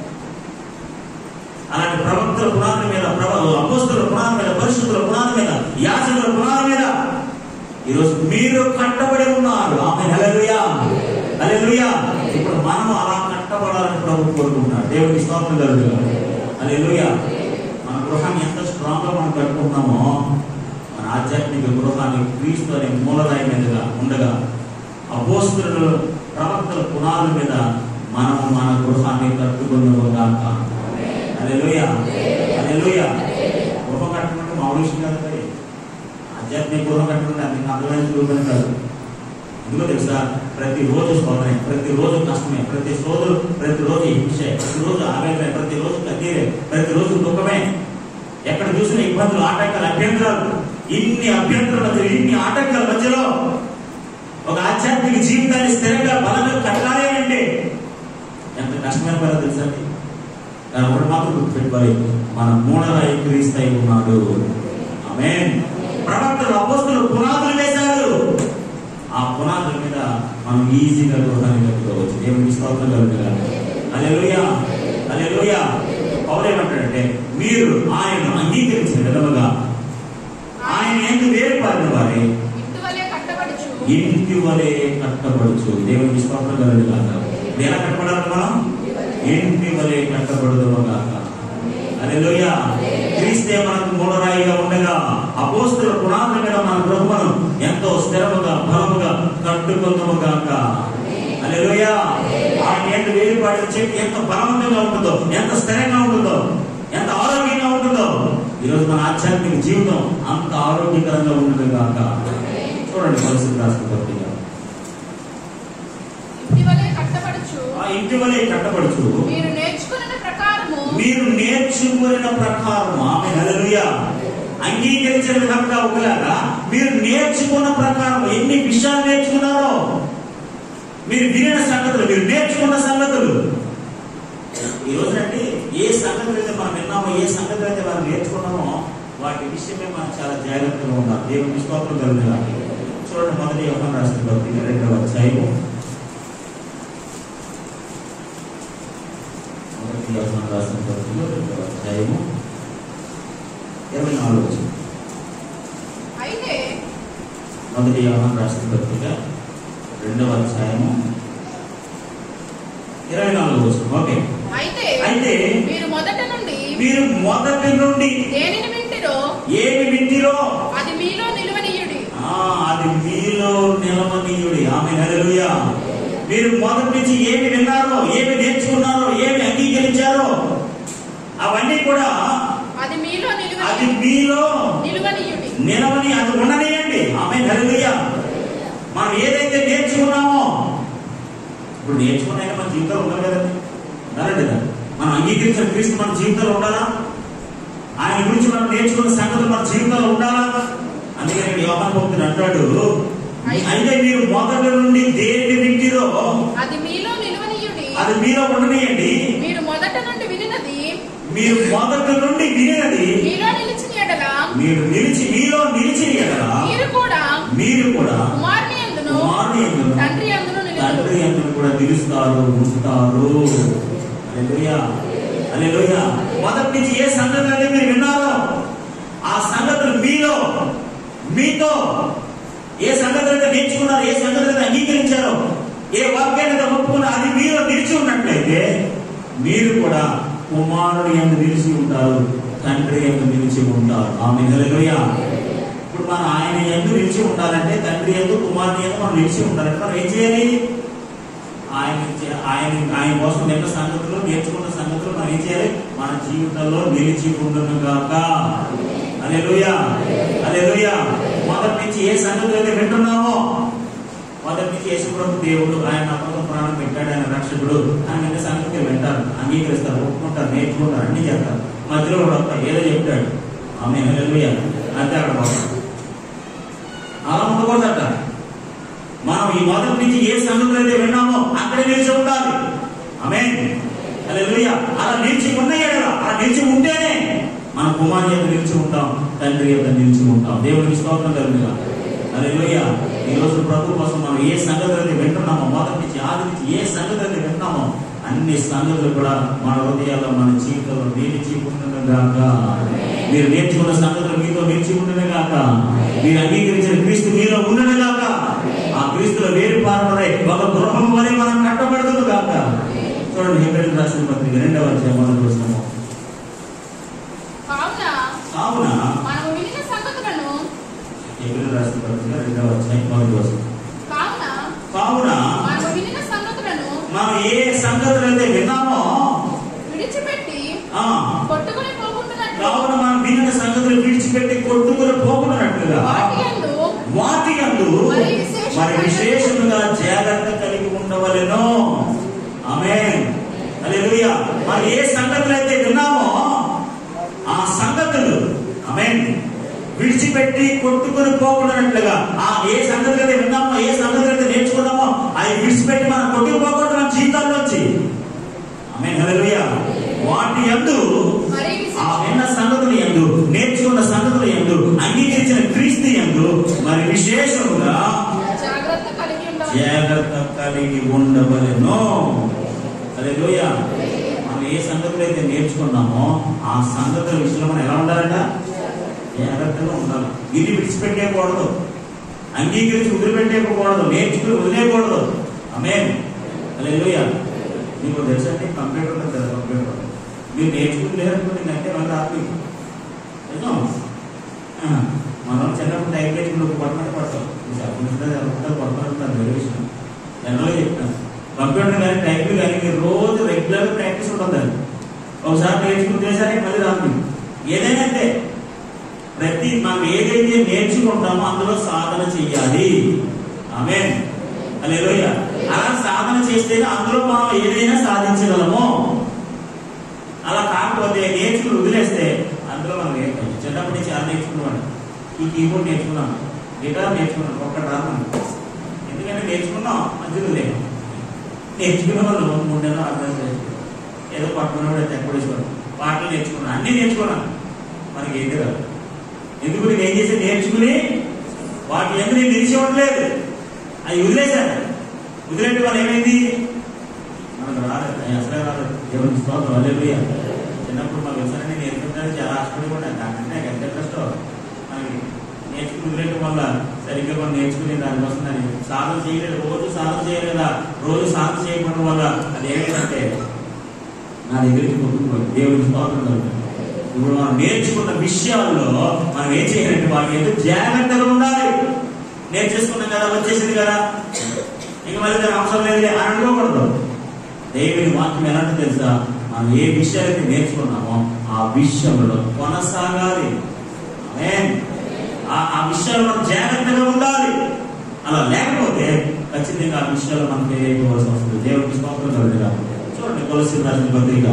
S1: అలాంటి ప్రవక్తల పునాది మీద ప్రవ అపోస్తుల పునాది మీద పరిశుద్ధుల పునాది మీద యాచకుల పునాది మీద ఈరోజు మీరు కట్టబడి ఉన్నారు ఆమె హల్లెలూయా హల్లెలూయా ఇప్పుడు మనం అలా కట్టబడాలని ప్రభు కోరుకుంటున్నాడు దేవుడికి స్తోత్రం కలుగుగా హల్లెలూయా మన గృహాన్ని ఎంత స్ట్రాంగ్ గా మనం కట్టుకుంటున్నామో మన ఆధ్యాత్మిక గృహాన్ని క్రీస్తు అనే మూలరాయి మీదుగా ఉండగా అపోస్తులు ప్రవక్తల పునాదుల మీద మనం మన గృహాన్ని కట్టుకున్నగాక హల్లెలూయా హల్లెలూయా గృహం కట్టుకుంటే మామూలు విషయం కాదు మరి. ఆధ్యాత్మిక గృహం కట్టుకుంటే అన్ని అర్థమైన రూపం కాదు ఎందుకో తెలుసా ప్రతిరోజు శోధనే ప్రతిరోజు కష్టమే ప్రతి సోదరు ప్రతిరోజు హింసే ప్రతిరోజు ఆవేదనే ప్రతిరోజు కన్నీరే ప్రతిరోజు దుఃఖమే ఎక్కడ చూసినా ఇబ్బందులు ఆటంకాలు అభ్యంతరాలు ఇన్ని అభ్యంతరాల మధ్య ఇన్ని ఆటంకాల మధ్యలో ఒక ఆధ్యాత్మిక జీవితాన్ని స్థిరంగా బలంగా కట్టాలి అంటే ఎంత కష్టమైన పని తెలుసా అండి? దాని ఒకటి మాత్రం గుర్తుపెట్టుకోవాలి మన మూడరాయి క్రీస్తై ఉన్నాడు ఆమె ప్రవక్తలు అపోస్తులు పునాదులు వేశారు ఆ పునాదుల మీద మనం ఈజీగా గృహాన్ని కట్టుకోవచ్చు దేవునికి స్తోత్రం కలుగుతారు అలెలుయా అలెలుయా పౌలు ఏమంటాడంటే మీరు ఆయన అంగీకరించిన విధముగా ఆయన ఎందుకు వేరుపారిన వారే
S2: ఇంటి వలె కట్టబడుచు
S1: ఇంటి వలె కట్టబడుచు దేవునికి స్తోత్రం కలుగుతారు ఇప్పుడు ఎలా కట్టబడాలి మనం ఇంటి వలె కట్టబడదు గాక అలెలుయ క్రీస్తే మనకు మూలరాయిగా ఉండగా అపోస్తుల పునాదుల మీద మన బ్రహ్మను ఎంతో స్థిరముగా బలముగా ఉండును గాక హల్లెలూయా ఆయన ఎంత వేరుపాటు చెట్టు ఎంత బలవంతంగా ఉంటుందో ఎంత స్థిరంగా ఉంటుందో ఎంత ఆరోగ్యంగా ఉంటుందో ఈరోజు మన ఆధ్యాత్మిక జీవితం అంత ఆరోగ్యకరంగా ఉంటుంది గాక చూడండి పరిస్థితి రాష్ట్రపతిగా
S2: ఇటీవలే కట్టబడుచు
S1: ఆ ఇంటి వలె కట్టబడుచు
S2: మీరు నేర్చుకున్న ప్రకారము
S1: మీరు నేర్చుకున్న ప్రకారం ఆమె హల్లెలూయా అంగీకరించిన విధంగా ఒకలాగా మీరు నేర్చుకున్న ప్రకారం ఎన్ని విషయాలు నేర్చుకున్నారో మీరు వినిన సంగతులు మీరు నేర్చుకున్న సంగతులు ఈ రోజునండి ఏ సంగతులు అయితే మనం విన్నామో ఏ సంగతులు అయితే మనం నేర్చుకున్నామో వాటి విషయమే మనం చాలా జాగ్రత్తగా ఉండాలి దేవుని స్తోత్రం కలుగుగా చూడండి మొదటి యోహన్ రాష్ట్ర భక్తి రెండవ అధ్యాయము మొదటి యోహన్ రాష్ట్ర భక్తిలో రెండవ అధ్యాయము ఇరవై నాలుగు వచ్చింది
S2: అయితే
S1: మొదటి యోహన్ రాష్ట్ర పత్రిక రెండవ అధ్యాయము ఇరవై నాలుగు వచ్చింది ఓకే
S2: అయితే
S1: అయితే
S2: మీరు మొదట నుండి
S1: మీరు మొదటి నుండి
S2: దేనిని వింటిరో
S1: ఏమి వింటిరో
S2: అది మీలో నిలువనీయుడి
S1: ఆ, అది మీలో నిలవనీయుడి ఆమె హల్లెలూయా మీరు మొదటి నుంచి ఏమి విన్నారో ఏమి నేర్చుకున్నారో ఏమి అంగీకరించారో అవన్నీ కూడా
S2: అది మీలో
S1: అది
S2: నిలువని
S1: మీలో
S2: నిలువనీయుడి
S1: నిలవని అది ఉండనియండి ఆమె హల్లెలూయా మనం ఏదైతే నేర్చుకున్నామో ఇప్పుడు నేర్చుకున్నాక మన జీవితంలో ఉండాలి కదండి ఉండాలండి కదా మనం అంగీకరించిన క్రీస్తు మన జీవితంలో ఉండాలా ఆయన గురించి మనం నేర్చుకున్న సంగతులు మన జీవితంలో ఉండాలా అందుకని ఇక్కడ యోహాను భక్తుడు అంటాడు అయితే మీరు మొదటి నుండి దేన్ని వింటిరో
S2: అది మీలో నిలువనీయుడి
S1: అది మీలో ఉండనియండి
S2: మీరు మొదట నుండి వినినది
S1: మీరు మొదటి నుండి వినినది
S2: మీలో నిలిచిన ఎడల
S1: మీరు నిలిచి మీలో నిలిచి ఎడల
S2: మీరు కూడా
S1: మీరు కూడా
S2: కుమారుని అందును
S1: కుమారుని యందును,
S2: తండ్రి అందును నిలుదురు
S1: తండ్రి ఎందుకు కూడా నిలుస్తారు ఉంటారు హల్లెలూయా హల్లెలూయా మొదటి నుంచి ఏ సంగతులు అయితే మీరు విన్నారో ఆ సంగతులు మీలో మీతో ఏ సంగతులు అయితే నేర్చుకున్నారో ఏ సంగతులు అయితే అంగీకరించారో ఏ వాక్యాన్ని అయితే ఒప్పుకున్నారో అది మీలో నిలిచి ఉన్నట్లయితే మీరు కూడా కుమారుడు ఎందు నిలిచి ఉంటారు తండ్రి ఎందు నిలిచి ఉంటారు ఆమె హల్లెలూయా ఇప్పుడు మనం ఆయన ఎందు నిలిచి ఉండాలంటే తండ్రి ఎందు కుమారుని ఎందు మనం నిలిచి ఉండాలంటే మనం ఏం చేయాలి ఆయన చే- ఆయన ఆయన కోసం నిన్న సంగతులు నేర్చుకున్న సంగతులు మనం ఏం చేయాలి మన జీవితంలో నిలిచి ఉండను గాక అలెలుయా అలెలుయా మొదటి నుంచి ఏ సంగతులు అయితే వింటున్నామో మొదటి నుంచి యేసు ప్రభు దేవుడు ఆయన నమ్మకం ప్రాణం పెట్టాడు ఆయన రక్షకుడు ఆయన నిన్న సంగతులు వింటారు అంగీకరిస్తారు ఒప్పుకుంటారు నేర్చుకుంటారు అన్ని చేస్తారు మధ్యలో కూడా వస్తారు ఏదో చెప్తాడు ఆమె హల్లెలూయా అంతే అక్కడ పోతాం అలా ఉండకూడదట మనం ఈ మొదటి నుంచి ఏ సంగతులు అయితే విన్నామో అక్కడే నిలిచి ఉండాలి ఆమె హల్లెలూయా అలా నిలిచి ఉన్నాయి కదా అలా నిలిచి ఉంటేనే మన కుమారు యొక్క నిలిచి ఉంటాం తండ్రి యొక్క నిలిచి ఉంటాం దేవుడికి స్తోత్రం కలుగుగా హల్లెలూయా ఈ రోజు ప్రభు కోసం మనం ఏ సంగతులు అయితే వింటున్నామో మొదటి నుంచి ఆది నుంచి ఏ సంగతులు అయితే వింటున్నామో అన్ని సంగతులు కూడా మన హృదయాల్లో మన జీవితంలో నిలిచి ఉండను గాక మీరు నేర్చుకున్న సంగతులు మీతో నిలిచి ఉండను గాక మీరు అంగీకరించిన క్రీస్తు మీలో ఉండను గాక ఆ క్రీస్తులో వేరు పారబడే ఒక గృహం వలె మనం కట్టబడుతుంది గాక చూడండి హెబ్రిల్ రాసిన పత్రిక రెండవ అధ్యాయం మొదటి వచనము
S2: కావున
S1: కావున
S2: మనము వినిన సంగతులను
S1: హెబ్రిల్ రాసిన పత్రిక రెండవ అధ్యాయం మొదటి వచనం
S2: కావున
S1: కావున
S2: మనము వినిన సంగతులను
S1: మనం ఏ సంగతులు అయితే విన్నామో
S2: విడిచిపెట్టి
S1: ఆ
S2: కొట్టుకుని పోకుంటున్నట్లు
S1: కావున మనం వినిన సంగతులు విడిచిపెట్టి కొట్టుకుని పోకున్నట్లుగా
S2: వాటి యందు
S1: వాటి యందు
S2: మరి విశేషమైన-
S1: మరి విశేషముగా జాగ్రత్త కలిగి ఉండవలెను ఆమె హల్లెలూయా మరి ఏ సంగతులు అయితే విన్నామో ఆ సంగతులు ఆమె విడిచిపెట్టి కొట్టుకుని పోకూడనట్లుగా ఆ ఏ సంగతులు అయితే విన్నామో ఏ సంగతులు అయితే నేర్చుకున్నామో అవి విడిచిపెట్టి మనం కొట్టుకుపోకూడదు మన జీవితాల్లోంచి ఆమె హల్లెలూయా వాటి యందు
S2: మరి
S1: ఆ
S2: విశేష
S1: విన్న సంగతులు ఎందు నేర్చుకున్న సంగతులు ఎందు అంగీకరించిన క్రీస్తు ఎందు మరి విశేషముగా
S2: జాగ్రత్త కలిగి ఉండవచ్చు
S1: జాగ్రత్త కలిగి ఉండవలెను హల్లెలూయా మనం ఏ సంగతులు అయితే నేర్చుకున్నామో ఆ సంగతుల విషయంలో మనం ఎలా ఉండాలంట జాగ్రత్తగా ఉండాలి ఇది విడిచిపెట్టేయకూడదు అంగీకరించి వదిలిపెట్టేయకూడదు నేర్చుకుని వదిలేయకూడదు ఆమె హల్లెలూయా మీకు తెలుసండి కంప్యూటర్ ఉంది కదా కంప్యూటర్ మీరు నేర్చుకుని లేదనుకోండి అంటే మళ్ళీ ఆపి నిజం ఆ, మనం చిన్నప్పుడు టైప్ చేసుకుని కొట్టమంటే కొడతాం కొడతారు వేరే విషయం జనరల్గా చెప్తాను కంప్యూటర్ కానీ టైపింగ్ కానీ మీరు రోజు రెగ్యులర్ ప్రాక్టీస్ ఉంటుందండి ఒకసారి నేర్చుకుని చేశారే మళ్ళీ రాదు మీకు. ఏదైనా అంతే ప్రతి మనం ఏదైతే నేర్చుకుంటామో అందులో సాధన చెయ్యాలి ఆమె అలేలోయ అలా సాధన చేస్తేనే అందులో మనం ఏదైనా సాధించగలము అలా కాకపోతే నేర్చుకుని వదిలేస్తే అందులో మనం ఏం కాదు. చిన్నప్పటి నుంచి చాలా నేర్చుకున్నాను ఈ కీబోర్డ్ నేర్చుకున్నాను గిటార్ నేర్చుకున్నాను ఒక్కటి రాను ఎందుకంటే నేర్చుకున్నాం మంచిది లేదు నేర్చుకున్న వాళ్ళు మూడు నెలలు అర్థం చేసి ఏదో పట్టుకున్నాడు తెప్పడేసుకోవడం పాటలు నేర్చుకున్నాను అన్నీ నేర్చుకున్నాను మనకి ఏంటి రాదు ఎందుకు నేను ఏం చేసి నేర్చుకుని వాటి ఎందుకు నేను నిలిచేవట్లేదు అది వదిలేశాను వదిలేంటి వాళ్ళు ఏమైంది మనకు రాలేదు అది అసలే రాలేదు దేవుని స్తోత్రం అల్లెలుయ్య చిన్నప్పుడు మా వ్యవసాయాన్ని నేర్చుకుంటానికి చాలా ఆశపడి కూడా దానికంటే నాకు ఎంత కష్టం మనకి నేర్చుకుని వదిలేయడం వల్ల సరిగ్గా మనం నేర్చుకునే దానికోసం దాన్ని సాధన చేయలేదు రోజు సాధన చేయలేదా రోజు సాధన చేయకపోవడం వల్ల అది ఏమైందంటే నా దగ్గరికి కొట్టుకుపోయింది దేవుని స్తోత్రం కలుగుతుంది ఇప్పుడు మనం నేర్చుకున్న విషయాల్లో మనం ఏం చేయాలంటే వాటి ఎందుకు జాగ్రత్తగా ఉండాలి నేర్చేసుకున్నాం కదా వచ్చేసింది కదా ఇంక మళ్ళీ దాని అవసరం లేదు అని అనుకోకూడదు దేవుని వాక్యం ఎలాంటి తెలుసా మనం ఏ విషయాలైతే నేర్చుకున్నామో ఆ విషయంలో కొనసాగాలి ఆమేన్. ఆ ఆ విషయాలు మనం జాగ్రత్తగా ఉండాలి అలా లేకపోతే ఖచ్చితంగా ఆ విషయాలు మనం ఫెయిల్ అయిపోవాల్సి వస్తుంది దేవుడికి స్తోత్రం కలుగుగా చూడండి కొలసి రాసిన పత్రిక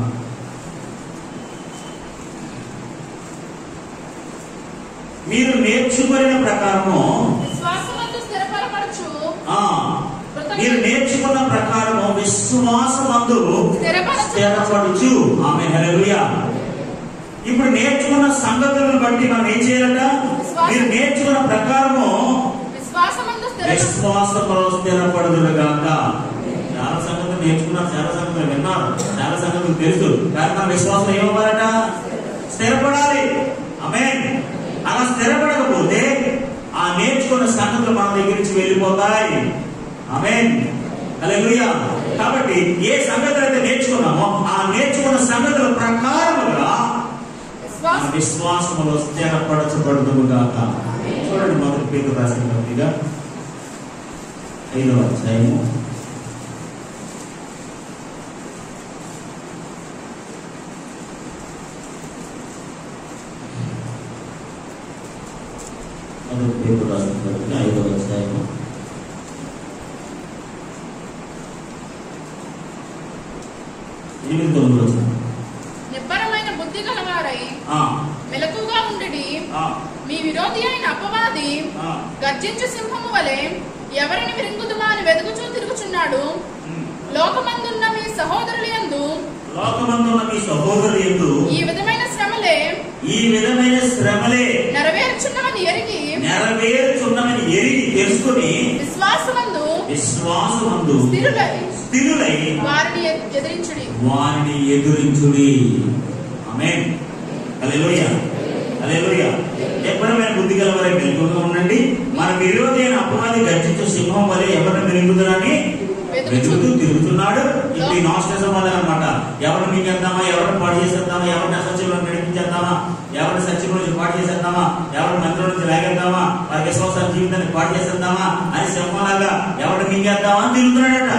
S1: మీరు నేర్చుకున్న ప్రకారము
S2: విశ్వాసమందు స్థిరపరపరచు
S1: ఆ మీరు నేర్చుకున్న ప్రకారము విశ్వాసమందు
S2: స్థిరపరచు.
S1: స్థిరపడుచు ఆమె హల్లెలూయా ఇప్పుడు నేర్చుకున్న సంగతులను బట్టి మనం ఏం చేయాలట
S2: విశ్వాసం.
S1: మీరు నేర్చుకున్న ప్రకారము
S2: విశ్వాసమందు స్థిరపరచు
S1: విశ్వాసంలో స్థిరపడదురుగాక చాలా సంగతులు నేర్చుకున్నారు చాలా సంగతులు విన్నారు చాలా సంగతులు తెలుసు కానీ మన విశ్వాసం ఏమవ్వాలట స్థిరపడాలి ఆమె అలా స్థిరపడకపోతే ఆ నేర్చుకున్న సంగతులు మన దగ్గర నుంచి వెళ్ళిపోతాయి ఆమె హల్లెలూయా కాబట్టి ఏ సంగతులు అయితే నేర్చుకున్నామో ఆ నేర్చుకున్న సంగతుల ప్రకారముగా మన
S2: విశ్వాసం
S1: విశ్వాసములో స్థిరపరచబడుదుము గాక చూడండి మొదటి పేరు రాసిన పత్రిక ఐదవ అధ్యాయము మొదటి పేరు రాసిన పత్రిక ఐదవ అధ్యాయము ఎనిమిది తొమ్మిది వచ్చిన
S2: నిబ్బరమైన బుద్ధి గలవారై మెలకుగా ఉండి మీ విరోధి అయిన అపవాది గర్జించు సింహము వలె ఎవరిని విరింగుదుమా అని వెతుకుచూ తిరుగుచున్నాడు లోకమందున్న మీ సహోదరుల యందు
S1: లోకమందున్న మీ సహోదరులు ఎందు
S2: ఈ విధమైన శ్రమలే
S1: ఈ విధమైన శ్రమలే
S2: నెరవేర్చున్నవని ఎరిగి
S1: నెరవేరుచున్నమని ఎరిగి తెలుసుకుని
S2: విశ్వాసమందు
S1: విశ్వాసమందు
S2: స్థిరులై
S1: స్థిరులై
S2: వారిని ఎ- ఎదిరించుడి
S1: వారిని ఎదురించుడి ఆమేన్ హల్లెలూయా హల్లెలూయా ఎప్పుడైనా బుద్ధి గలవారే మెలకుగా ఉండండి మన విరోధి అయిన అపవాది గర్జించే సింహం వలె ఎవరిని మెరుగుతుందని వెతుకుతూ తిరుగుతున్నాడు ఇప్పుడు ఈ నాస్టేషన్ వల్ల అనమాట ఎవరిని మింగేద్దామా ఎవరిని పాడు చేసేద్దామా ఎవరిని అసత్యంలో నడిపించేద్దామా ఎవరిని సత్యం నుంచి పాడు చేసేద్దామా ఎవరిని మందిరం నుంచి లాగేద్దామా వారి విశ్వాస జీవితాన్ని పాడు చేసేద్దామా అని సింహంలాగా ఎవరిని మింగేద్దామా అని తిరుగుతున్నాడట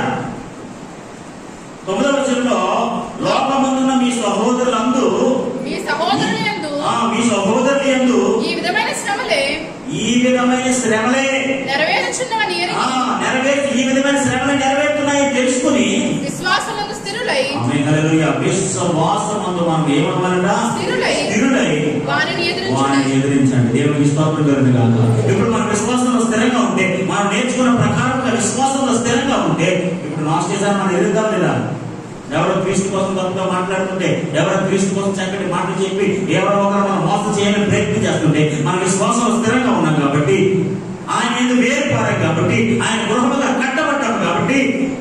S1: తొమ్మిదవ వచనంలో లోకమందున్న మీ సహోదరులందు
S2: మీ సహోదరుల యందు
S1: ఆ, మీ సహోదరులు ఎందు
S2: ఈ విధమైన శ్రమలే
S1: ఈ విధమైన శ్రమలే
S2: నెరవేర్చున్నవని
S1: ఆ,
S2: ఎరిగి
S1: నెరవేర్చి ఈ విధమైన శ్రమలు నెరవేరుతున్నాయి తెలుసుకుని
S2: విశ్వాసమందు స్థిరులై
S1: ఆమె హల్లెలూయా విశ్వాసమందు మనం ఏమవ్వాలట
S2: స్థిరులై
S1: స్థిరులై
S2: వారిని
S1: వారిని
S2: ఎదిరించుడి
S1: ఎదిరించండి దేవునికి స్తోత్రం కలుగును గాక ఇప్పుడు మన విశ్వాసంలో స్థిరంగా ఉంటే మనం నేర్చుకున్న ప్రకారంగా విశ్వాసంలో స్థిరంగా ఉంటే ఇప్పుడు నాస్టేషన్ మనం ఎదుగుతాం లేదా ఎవరో క్రీస్తు కోసం తప్పుగా మాట్లాడుతుంటే ఎవరో క్రీస్తు కోసం చక్కటి మాటలు చెప్పి ఎవరో ఒకరు మనం మోసం చేయాలని ప్రయత్నం చేస్తుంటే మన విశ్వాసంలో స్థిరంగా ఉన్నాం కాబట్టి ఆయన ఎందుకు వేరుపారాం కాబట్టి ఆయన గృహముగా కట్టబడ్డాం కాబట్టి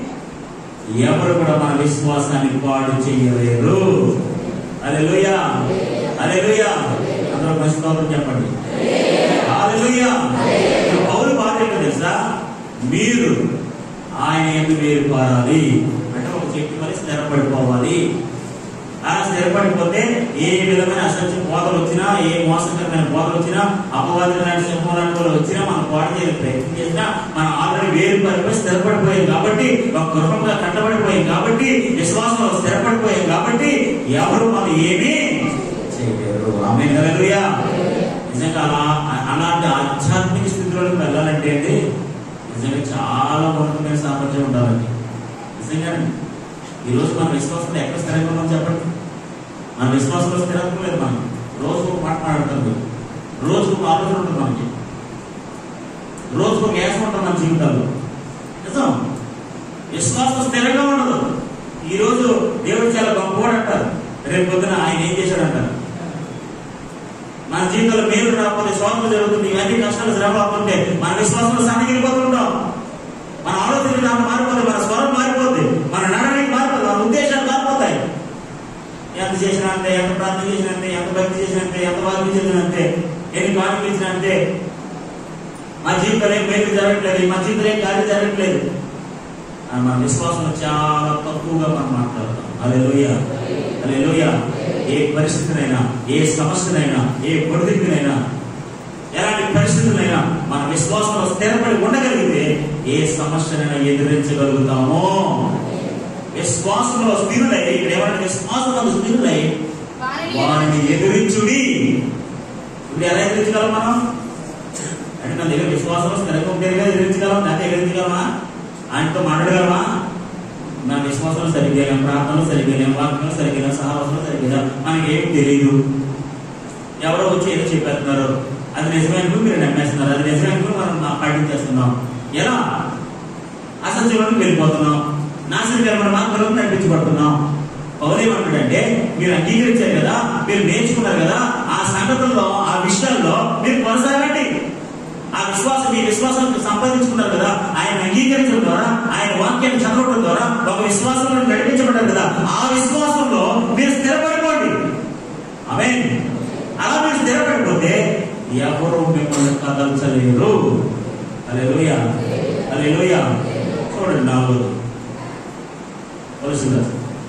S1: ఎవరు కూడా మన విశ్వాసాన్ని పాడు చేయలేరు అలెలుయా అలెలుయా అందరూ మంచి స్తోత్రం చెప్పండి హల్లెలూయా ఇప్పుడు పౌలు బాధ ఏంటో తెలుసా మీరు ఆయన ఎందుకు వేరు పారాలి అంటే ఒక చెట్టు మరి స్థిరపడిపోవాలి ఆ స్థిరపడిపోతే ఏ విధమైన అసత్య బోధలు వచ్చినా ఏ మోసకరమైన బోధలు వచ్చినా అపవాదులు లాంటి సింహం లాంటి వాళ్ళు వచ్చినా మనం పాడు చేయడానికి ప్రయత్నం చేసినా మనం ఆల్రెడీ వేరు పడిపోయి స్థిరపడిపోయాం కాబట్టి ఒక గృహంగా కట్టబడిపోయాం కాబట్టి విశ్వాసంలో స్థిరపడిపోయాం కాబట్టి ఎవరు మనం ఏమీ చేయలేరు ఆమె నిజంగా అలా అలాంటి ఆధ్యాత్మిక స్థితిలోకి వెళ్ళాలంటే అండి నిజంగా చాలా ఉన్నతమైన సామర్థ్యం ఉండాలండి నిజంగా ఈరోజు మన విశ్వాసంలో ఎక్కడ స్థిరంగా ఉన్నాం చెప్పండి మన విశ్వాసంలో స్థిరంగా లేదు మనం రోజు ఒక మాట మాట్లాడుతుంది రోజు ఒక ఆలోచన ఉంటుంది మనకి రోజు ఒక గ్యాస్ ఉంటుంది మన జీవితాల్లో నిజం విశ్వాసం స్థిరంగా ఉండదు ఈ రోజు దేవుడు చాలా గొప్పవాడు అంటారు రేపు పొద్దున ఆయన ఏం చేశాడంటారు మన జీవితంలో మేలు రాకపోతే స్వాతంత్రం జరుగుతుంది ఇవన్నీ కష్టాలు శ్రమ రాకుంటే మన విశ్వాసంలో సన్నగిరిపోతుంటాం మన ఆలోచన విధానం మారిపోతుంది మన స్వరం మారిపోతుంది మన నడవడికి మారిపోతుంది మన ఉద్దేశాలు మారిపోతాయి ఎంత చేసినా అంతే ఎంత ప్రార్థన చేసినా అంతే ఎంత భక్తి చేసినా అంతే ఎంత వాక్యం చేసినా అంతే ఎన్ని కానుకలు ఇచ్చినా అంతే మా జీవితంలో ఏం మేలు జరగట్లేదు మా జీవితంలో ఏం కార్యం జరగట్లేదు అని మన విశ్వాసంలో చాలా తక్కువగా మనం మాట్లాడతాం అదే లోయ అదే లోయ ఏ పరిస్థితినైనా ఏ సమస్యనైనా ఏ పొడిదిక్కునైనా ఎలాంటి పరిస్థితులైనా మన విశ్వాసంలో స్థిరపడి ఉండగలిగితే ఏ సమస్యనైనా ఎదిరించగలుగుతామో విశ్వాసంలో స్థిరులై ఇక్కడ ఏమంటే విశ్వాసంలో స్థిరులై
S2: వారిని
S1: వారిని ఎదిరించుడి ఇప్పుడు ఎలా ఎదిరించగలం మనం అంటే మన దగ్గర విశ్వాసంలో స్థిరంగా ఉండేదిగా ఎదిరించగలం లేకపోతే ఎదిరించగలమా ఆయనతో మాట్లాడగలమా మన విశ్వాసంలో సరిగ్గా లేం ప్రార్థనలో సరిగ్గా లేం వాక్యంలో సరిగ్గా లేం సహవాసంలో సరిగ్గా లేం మనకి ఏం తెలియదు ఎవరో వచ్చి ఏదో చెప్పేస్తున్నారు అది నిజమైన మీరు నమ్మేస్తున్నారు అది నిజమైన మనం మా పాటించేస్తున్నాం ఎలా అసత్యంలోకి వెళ్ళిపోతున్నాం నాశనకరమైన మార్గంలో నడిపించబడుతున్నాం పౌరేమంటాడంటే మీరు అంగీకరించారు కదా మీరు నేర్చుకున్నారు కదా ఆ సంగతుల్లో ఆ విషయాల్లో మీరు కొనసాగండి ఆ విశ్వాసం మీ విశ్వాసం సంపాదించుకున్నారు కదా ఆయన అంగీకరించడం ద్వారా ఆయన వాక్యాన్ని చదవడం ద్వారా ఒక విశ్వాసంలో నడిపించబడ్డారు కదా ఆ విశ్వాసంలో మీరు స్థిరపడిపోండి ఆమె అలా మీరు స్థిరపడిపోతే ఎవరు మిమ్మల్ని కదల్చలేరు అలే లోయ అలే లోయ చూడండి నాలుగు వరుసగా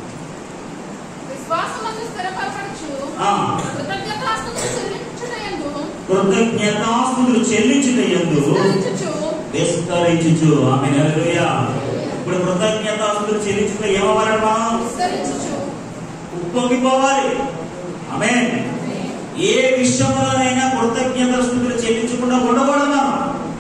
S2: విశ్వాసమందు స్థిరపరచు
S1: ఆ,
S2: కృతజ్ఞతాస్తుతులు చెల్లించుటయందు
S1: కృతజ్ఞతాస్తుతులు చెల్లించుట ఎందు
S2: విస్తరించుచు
S1: విస్తరించుచు ఆమె హల్లెలూయ ఇప్పుడు కృతజ్ఞతాస్తుతులు చెల్లించుట ఏమవ్వాలండి మనం
S2: విస్తరించుచు
S1: ఉప్పొంగిపోవాలి ఆమె ఏ విషయంలోనైనా కృతజ్ఞత స్థుతులు చెల్లించకుండా ఉండకూడదు మనం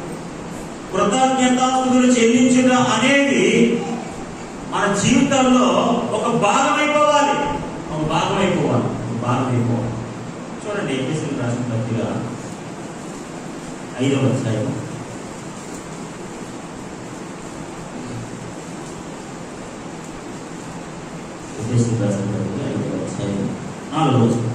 S1: కృతజ్ఞత స్థుతులు చెల్లించుట అనేది మన జీవితంలో ఒక భాగం అయిపోవాలి ఒక భాగం అయిపోవాలి ఒక భాగం అయిపోవాలి చూడండి ఎపిసిల్ రాసిన పత్రిక ఐదవ అధ్యాయం ఎపిసిల్ రాసిన పత్రిక ఐదవ అధ్యాయం నాలుగవ వచనం.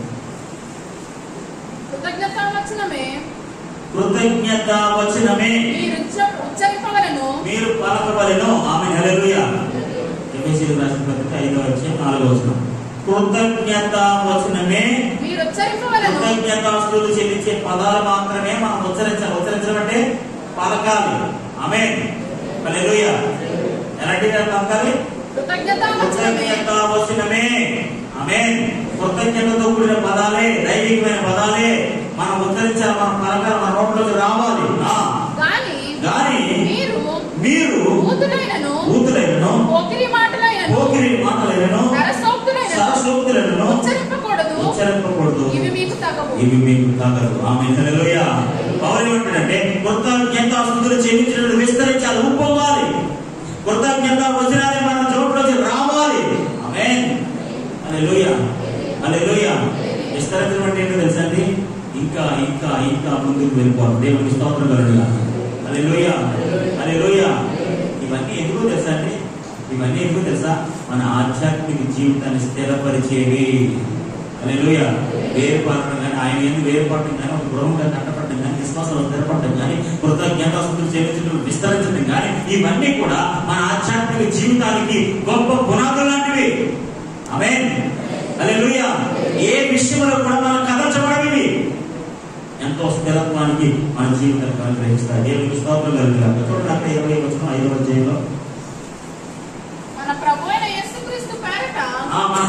S2: కృతజ్ఞతావచనమే
S1: కృతజ్ఞత వచనమే
S2: మీరు ఉచ్చ- ఉచ్చరింపవలను
S1: మీరు పలకవలెను ఆమె హల్లెలూయా ఎఫెసీయులకు రాసిన పత్రిక ఐదవ అధ్యాయం నాలుగవ వచనం కృతజ్ఞత వచనమే
S2: మీరు ఉచ్చరింపవలను
S1: కృతజ్ఞతాస్తులు చెల్లించే పదాలు మాత్రమే మనం ఉచ్చరించాలి ఉచ్చరించడం అంటే పలకాలి ఆమె హల్లెలూయా ఎలాంటివి పలకాలి
S2: కృతజ్ఞతావచనమే
S1: కృతజ్ఞత వచనమే ఆమె కృతజ్ఞతతో కూడిన పదాలే దైవికమైన పదాలే మనం ఉచ్చరించాలి మనం పలకాలి మన నోట్లోకి రావాలి ఆ,
S2: గాని
S1: గాని
S2: మీరు
S1: మీరు
S2: ఊతులైనను
S1: ఊతులైనను
S2: పోకిరి మాటలైనను
S1: పోకిరి మాటలైనను
S2: నరసోక్తులైనను
S1: సరసోక్తులను
S2: ఉచ్చరింపకూడదు
S1: ఉచ్చరింపకూడదు
S2: ఇవి మీకు తగవు
S1: ఇవి మీకు తాగదు ఆమె హల్లెలూయా పౌలు ఏమంటాడంటే కృతజ్ఞత స్థుతులు చెల్లించినట్టు విస్తరించాలి ఉప్పొంగాలి కృతజ్ఞత వచనాన్ని మన చోట్లోకి రావాలి ఆమె హల్లెలూయా హల్లెలూయా విస్తరించడం అంటే ఏంటో తెలుసా అండి ఇంకా ఇంకా ఇంకా ముందుకు వెళ్ళిపోవాలి దేవునికి స్తోత్రం కలుగుగా హల్లెలూయా హల్లెలూయా ఇవన్నీ ఎందుకు తెలుసా అండి ఇవన్నీ ఎందుకు తెలుసా మన ఆధ్యాత్మిక జీవితాన్ని స్థిరపరిచేవి హల్లెలూయా వేరుపడటం కానీ ఆయన ఎందుకు వేరుపడటం కానీ ఒక గృహంగా కట్టపడటం కానీ విశ్వాసంలో స్థిరపడటం కానీ కృతజ్ఞత స్థుతులు చెల్లించడం విస్తరించడం కానీ ఇవన్నీ కూడా మన ఆధ్యాత్మిక జీవితానికి గొప్ప పునాదులు లాంటివి ఆమె హల్లెలూయా ఏ విషయంలో కూడా మనం కదల్చబడవి ఎంతో స్థిరత్వానికి మన జీవితాన్ని అనుగ్రహిస్తాయి దేవునికి స్తోత్రం కలిగిన చూడండి అక్కడ ఇరవై వచ్చిన ఐదవ అధ్యాయంలో
S2: మన ప్రభు అయిన యేసుక్రీస్తు పేరట
S1: ఆ మన ప్రభు అయిన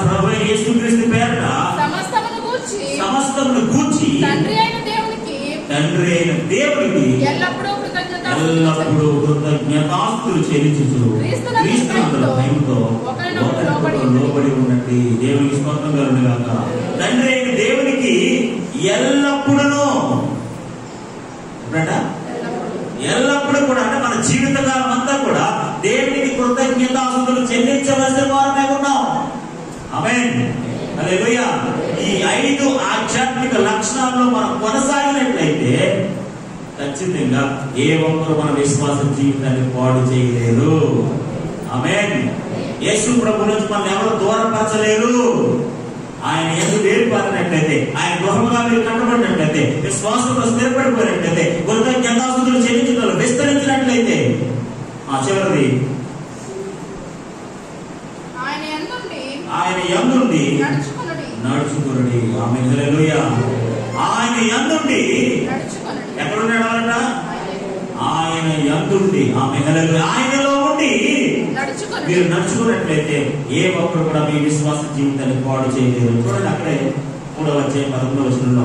S1: యేసుక్రీస్తు పేరట
S2: సమస్తమును గూర్చి
S1: సమస్తమును కూర్చి
S2: తండ్రి అయిన దేవునికి
S1: తండ్రి అయిన దేవుడికి
S2: ఎల్లప్పుడూ కృతజ్ఞత
S1: ఎల్లప్పుడూ కృతజ్ఞతాస్తులు చెల్లించు
S2: క్రీస్తునందు
S1: క్రీస్తునందు భయంతో
S2: ఒకరినొకరు
S1: ఒకరినొకరు లోబడి ఉండండి దేవునికి స్తోత్రం కలుగును గాక తండ్రి అయిన దేవునికి ఎల్లప్పుడూ ఎప్పుడట ఎల్లప్పుడూ కూడా అంటే మన జీవితకాలం అంతా కూడా దేవునికి కృతజ్ఞతాస్తులు చెల్లించవలసిన వారమే ఉన్నాం ఆమేన్ హల్లెలూయా ఈ ఐదు ఆధ్యాత్మిక లక్షణాల్లో మనం కొనసాగినట్లయితే ఖచ్చితంగా ఏ ఒక్కరు మన విశ్వాస జీవితాన్ని పాడు చేయలేరు ఆమేన్ యేసు ప్రభు నుంచి మనం ఎవరు దూరపరచలేరు ఆయన ఎందుకు వేరుపారినట్లయితే ఆయన గృహముగా మీరు కట్టబడినట్లయితే విశ్వాసంలో స్థిరపడిపోయినట్లయితే కృతజ్ఞతాస్తుతులు చెల్లించడంలో విస్తరించినట్లయితే ఆ చివరిది
S2: ఆయన ఎందుండి
S1: ఆయన ఎందుండి
S2: నడుచుకునుడి
S1: నడుచుకునుడి ఆమె హల్లెలూయా ఆయన ఎందుండి
S2: నడుచుకునుడి
S1: ఎక్కడున్నాడు ఆయన ఎందుండి ఆమె హల్లెలూయా ఆయనలో ఉండి
S2: నడుచుకునుడి
S1: మీరు నడుచుకున్నట్లయితే ఏ ఒక్కరు కూడా మీ విశ్వాస జీవితాన్ని పాడు చేయలేరు చూడండి అక్కడే మూడవ వచ్చే పదమూడవ వచనంలో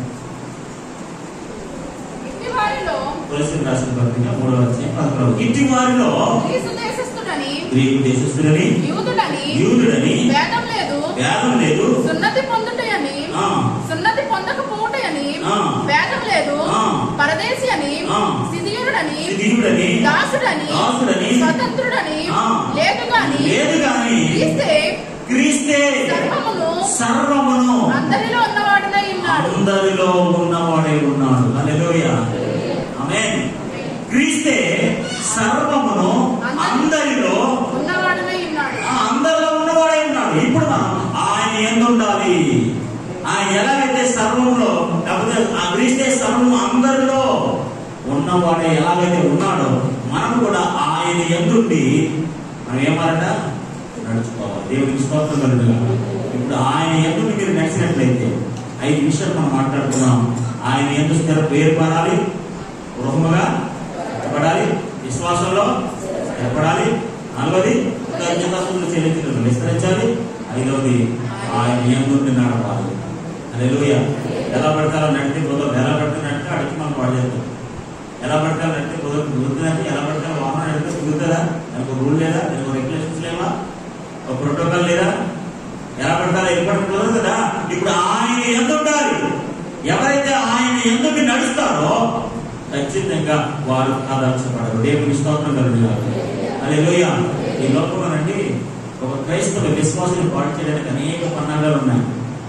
S2: ఇట్టి వారిలో
S1: తులసి రాసిన పత్రిక మూడవ వచ్చే పదకొండవ ఇంటి వారిలో
S2: గ్రీసు దేశస్థుడని
S1: గ్రీకు దేశస్తులని
S2: యూదుడని
S1: యూదుడని
S2: భేదం లేదు
S1: వేదం లేదు
S2: సున్నతి పొందుటయని
S1: ఆ,
S2: సున్నతి పొందకపోవటయని
S1: ఆ.
S2: భేదం లేదు
S1: ఆ.
S2: పరదేశి అని
S1: ఆ.
S2: సిదియుడని
S1: సిదియుడని
S2: దాసుడని
S1: దాసుడని
S2: స్వతంత్రుడని
S1: ఆ.
S2: లేదు గాని
S1: లేదు గాని
S2: క్రీస్తే
S1: క్రీస్తే
S2: సర్వమును
S1: సర్వమును
S2: అందరిలో ఉన్నవాడునై ఉన్నాడు
S1: అందరిలో ఉన్నవాడే ఉన్నాడు హల్లెలూయా ఆమేన్ క్రీస్తే సర్వమును అందరిలో
S2: ఉన్నవాడునై ఉన్నాడు
S1: ఆ అందరిలో ఉన్నవాడే ఉన్నాడు ఇప్పుడు మనం ఆయన ఎందు ఉండాలి ఆయన ఎలాగైతే సర్వంలో లేకపోతే ఆ క్రీస్తే సర్వం అందరిలో ఉన్నవాడే ఎలాగైతే ఉన్నాడో మనం కూడా ఆయన ఎందుండి మనం ఏమారట నడుచుకోవాలి దేవుడికి స్తోత్రం కలుగుగా ఇప్పుడు ఆయన ఎందుకు మీరు నడిచినట్లయితే ఐదు విషయాలు మనం మాట్లాడుకున్నాం ఆయన ఎందుకు స్థిర వేరుపడాలి గృహముగా పడాలి విశ్వాసంలో స్థిరపడాలి నాలుగోది కృతజ్ఞతాస్తుతులు చెల్లించడం విస్తరించాలి ఐదవది ఆయన ఎందుకు నడవాలి అలెలుయ ఎలా పడతారో నడితే కుదరదు ఎలా పడితే నడితే అడిగి మనం పాడు చేస్తాం ఎలా పడతారో నడితే కుదరదు కుదురుతుందంటే ఎలా పడతారో వాహనం నడితే కుదురుతుందా దానికి ఒక రూల్ లేదా దానికి ఒక రెగ్యులేషన్స్ లేవా ఒక ప్రోటోకాల్ లేదా ఎలా పడతారో ఎప్పుడు కుదరదు కదా ఇప్పుడు ఆయన ఎంత ఉండాలి ఎవరైతే ఆయన ఎందుకు నడుస్తారో ఖచ్చితంగా వారు ఆదర్శపడరు దేవుని స్తోత్రం కలుగుగా అలెలుయ ఈ లోకంలోనండి ఒక క్రైస్తవ విశ్వాసం పాటు చేయడానికి అనేక పన్నాగాలు ఉన్నాయి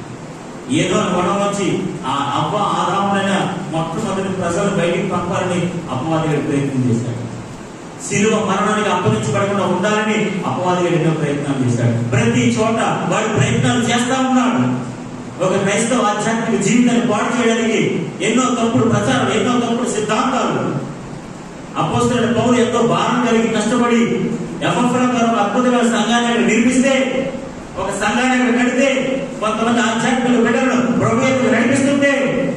S1: ఏదో గొడవ వచ్చి ఆ అవ్వ ఆదాములైన మొట్టమొదటి ప్రజలు బయటికి పంపాలని అపవాది గారి ప్రయత్నం చేశాడు శిలువ మరణానికి అప్పగించబడకుండా ఉండాలని అపవాది గారు ఎన్నో ప్రయత్నాలు చేశాడు ప్రతి చోట వాడు ప్రయత్నాలు చేస్తా ఉన్నాడు ఒక క్రైస్తవ ఆధ్యాత్మిక జీవితాన్ని పాడు చేయడానికి ఎన్నో తప్పుడు ప్రచారం ఎన్నో తప్పుడు సిద్ధాంతాలు అపోస్తులైన పౌరు ఎంతో భారం కలిగి కష్టపడి ఎఫ్ఎఫ్ఎం అద్భుతమైన సంఘాన్ని అక్కడ నిర్మిస్తే ఒక సంఘాన్ని అక్కడ కడితే కొంతమంది ఆధ్యాత్మిక బిడ్డలను ప్రభు యొక్క నడిపిస్తుంటే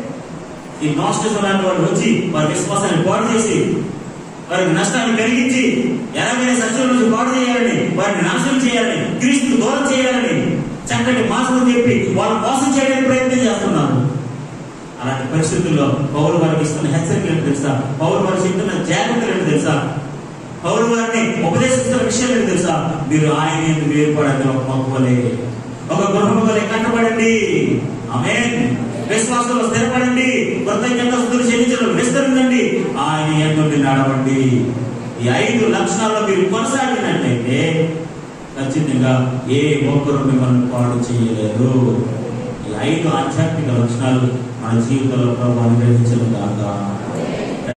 S1: ఈ నాస్టిజం లాంటి వాళ్ళు వచ్చి వారి విశ్వాసాన్ని పాడు చేసి వారికి నష్టాన్ని కలిగించి ఎలాగైనా సత్యం నుంచి పాడు చేయాలని వారిని నాశనం చేయాలని క్రీస్తు దూరం చేయాలని చక్కటి మాసం చెప్పి వాళ్ళు మోసం చేయడానికి ప్రయత్నం చేస్తున్నారు అలాంటి పరిస్థితుల్లో పౌరు వారికి ఇస్తున్న హెచ్చరికలు ఏంటో తెలుసా పౌరు వారికి ఇస్తున్న జాగ్రత్తలు ఏంటో తెలుసా పౌరు వారిని ఉపదేశిస్తున్న విషయం ఏంటో తెలుసా మీరు ఆయన ఎందుకు వేరుపడండి ఒక మొక్కలే ఒక గృహము వలె కట్టబడండి ఆమె విశ్వాసంలో స్థిరపడండి కృతజ్ఞత స్థుతులు చెల్లించడం విస్తరించండి ఆయన ఎందుకు నడవండి ఈ ఐదు లక్షణాల్లో మీరు కొనసాగినట్లయితే ఖచ్చితంగా ఏ ఒక్కరు మిమ్మల్ని పాడు చేయలేరు ఈ ఐదు ఆధ్యాత్మిక లక్షణాలు మన జీవితంలో ప్రభు అనుగ్రహించడం కాక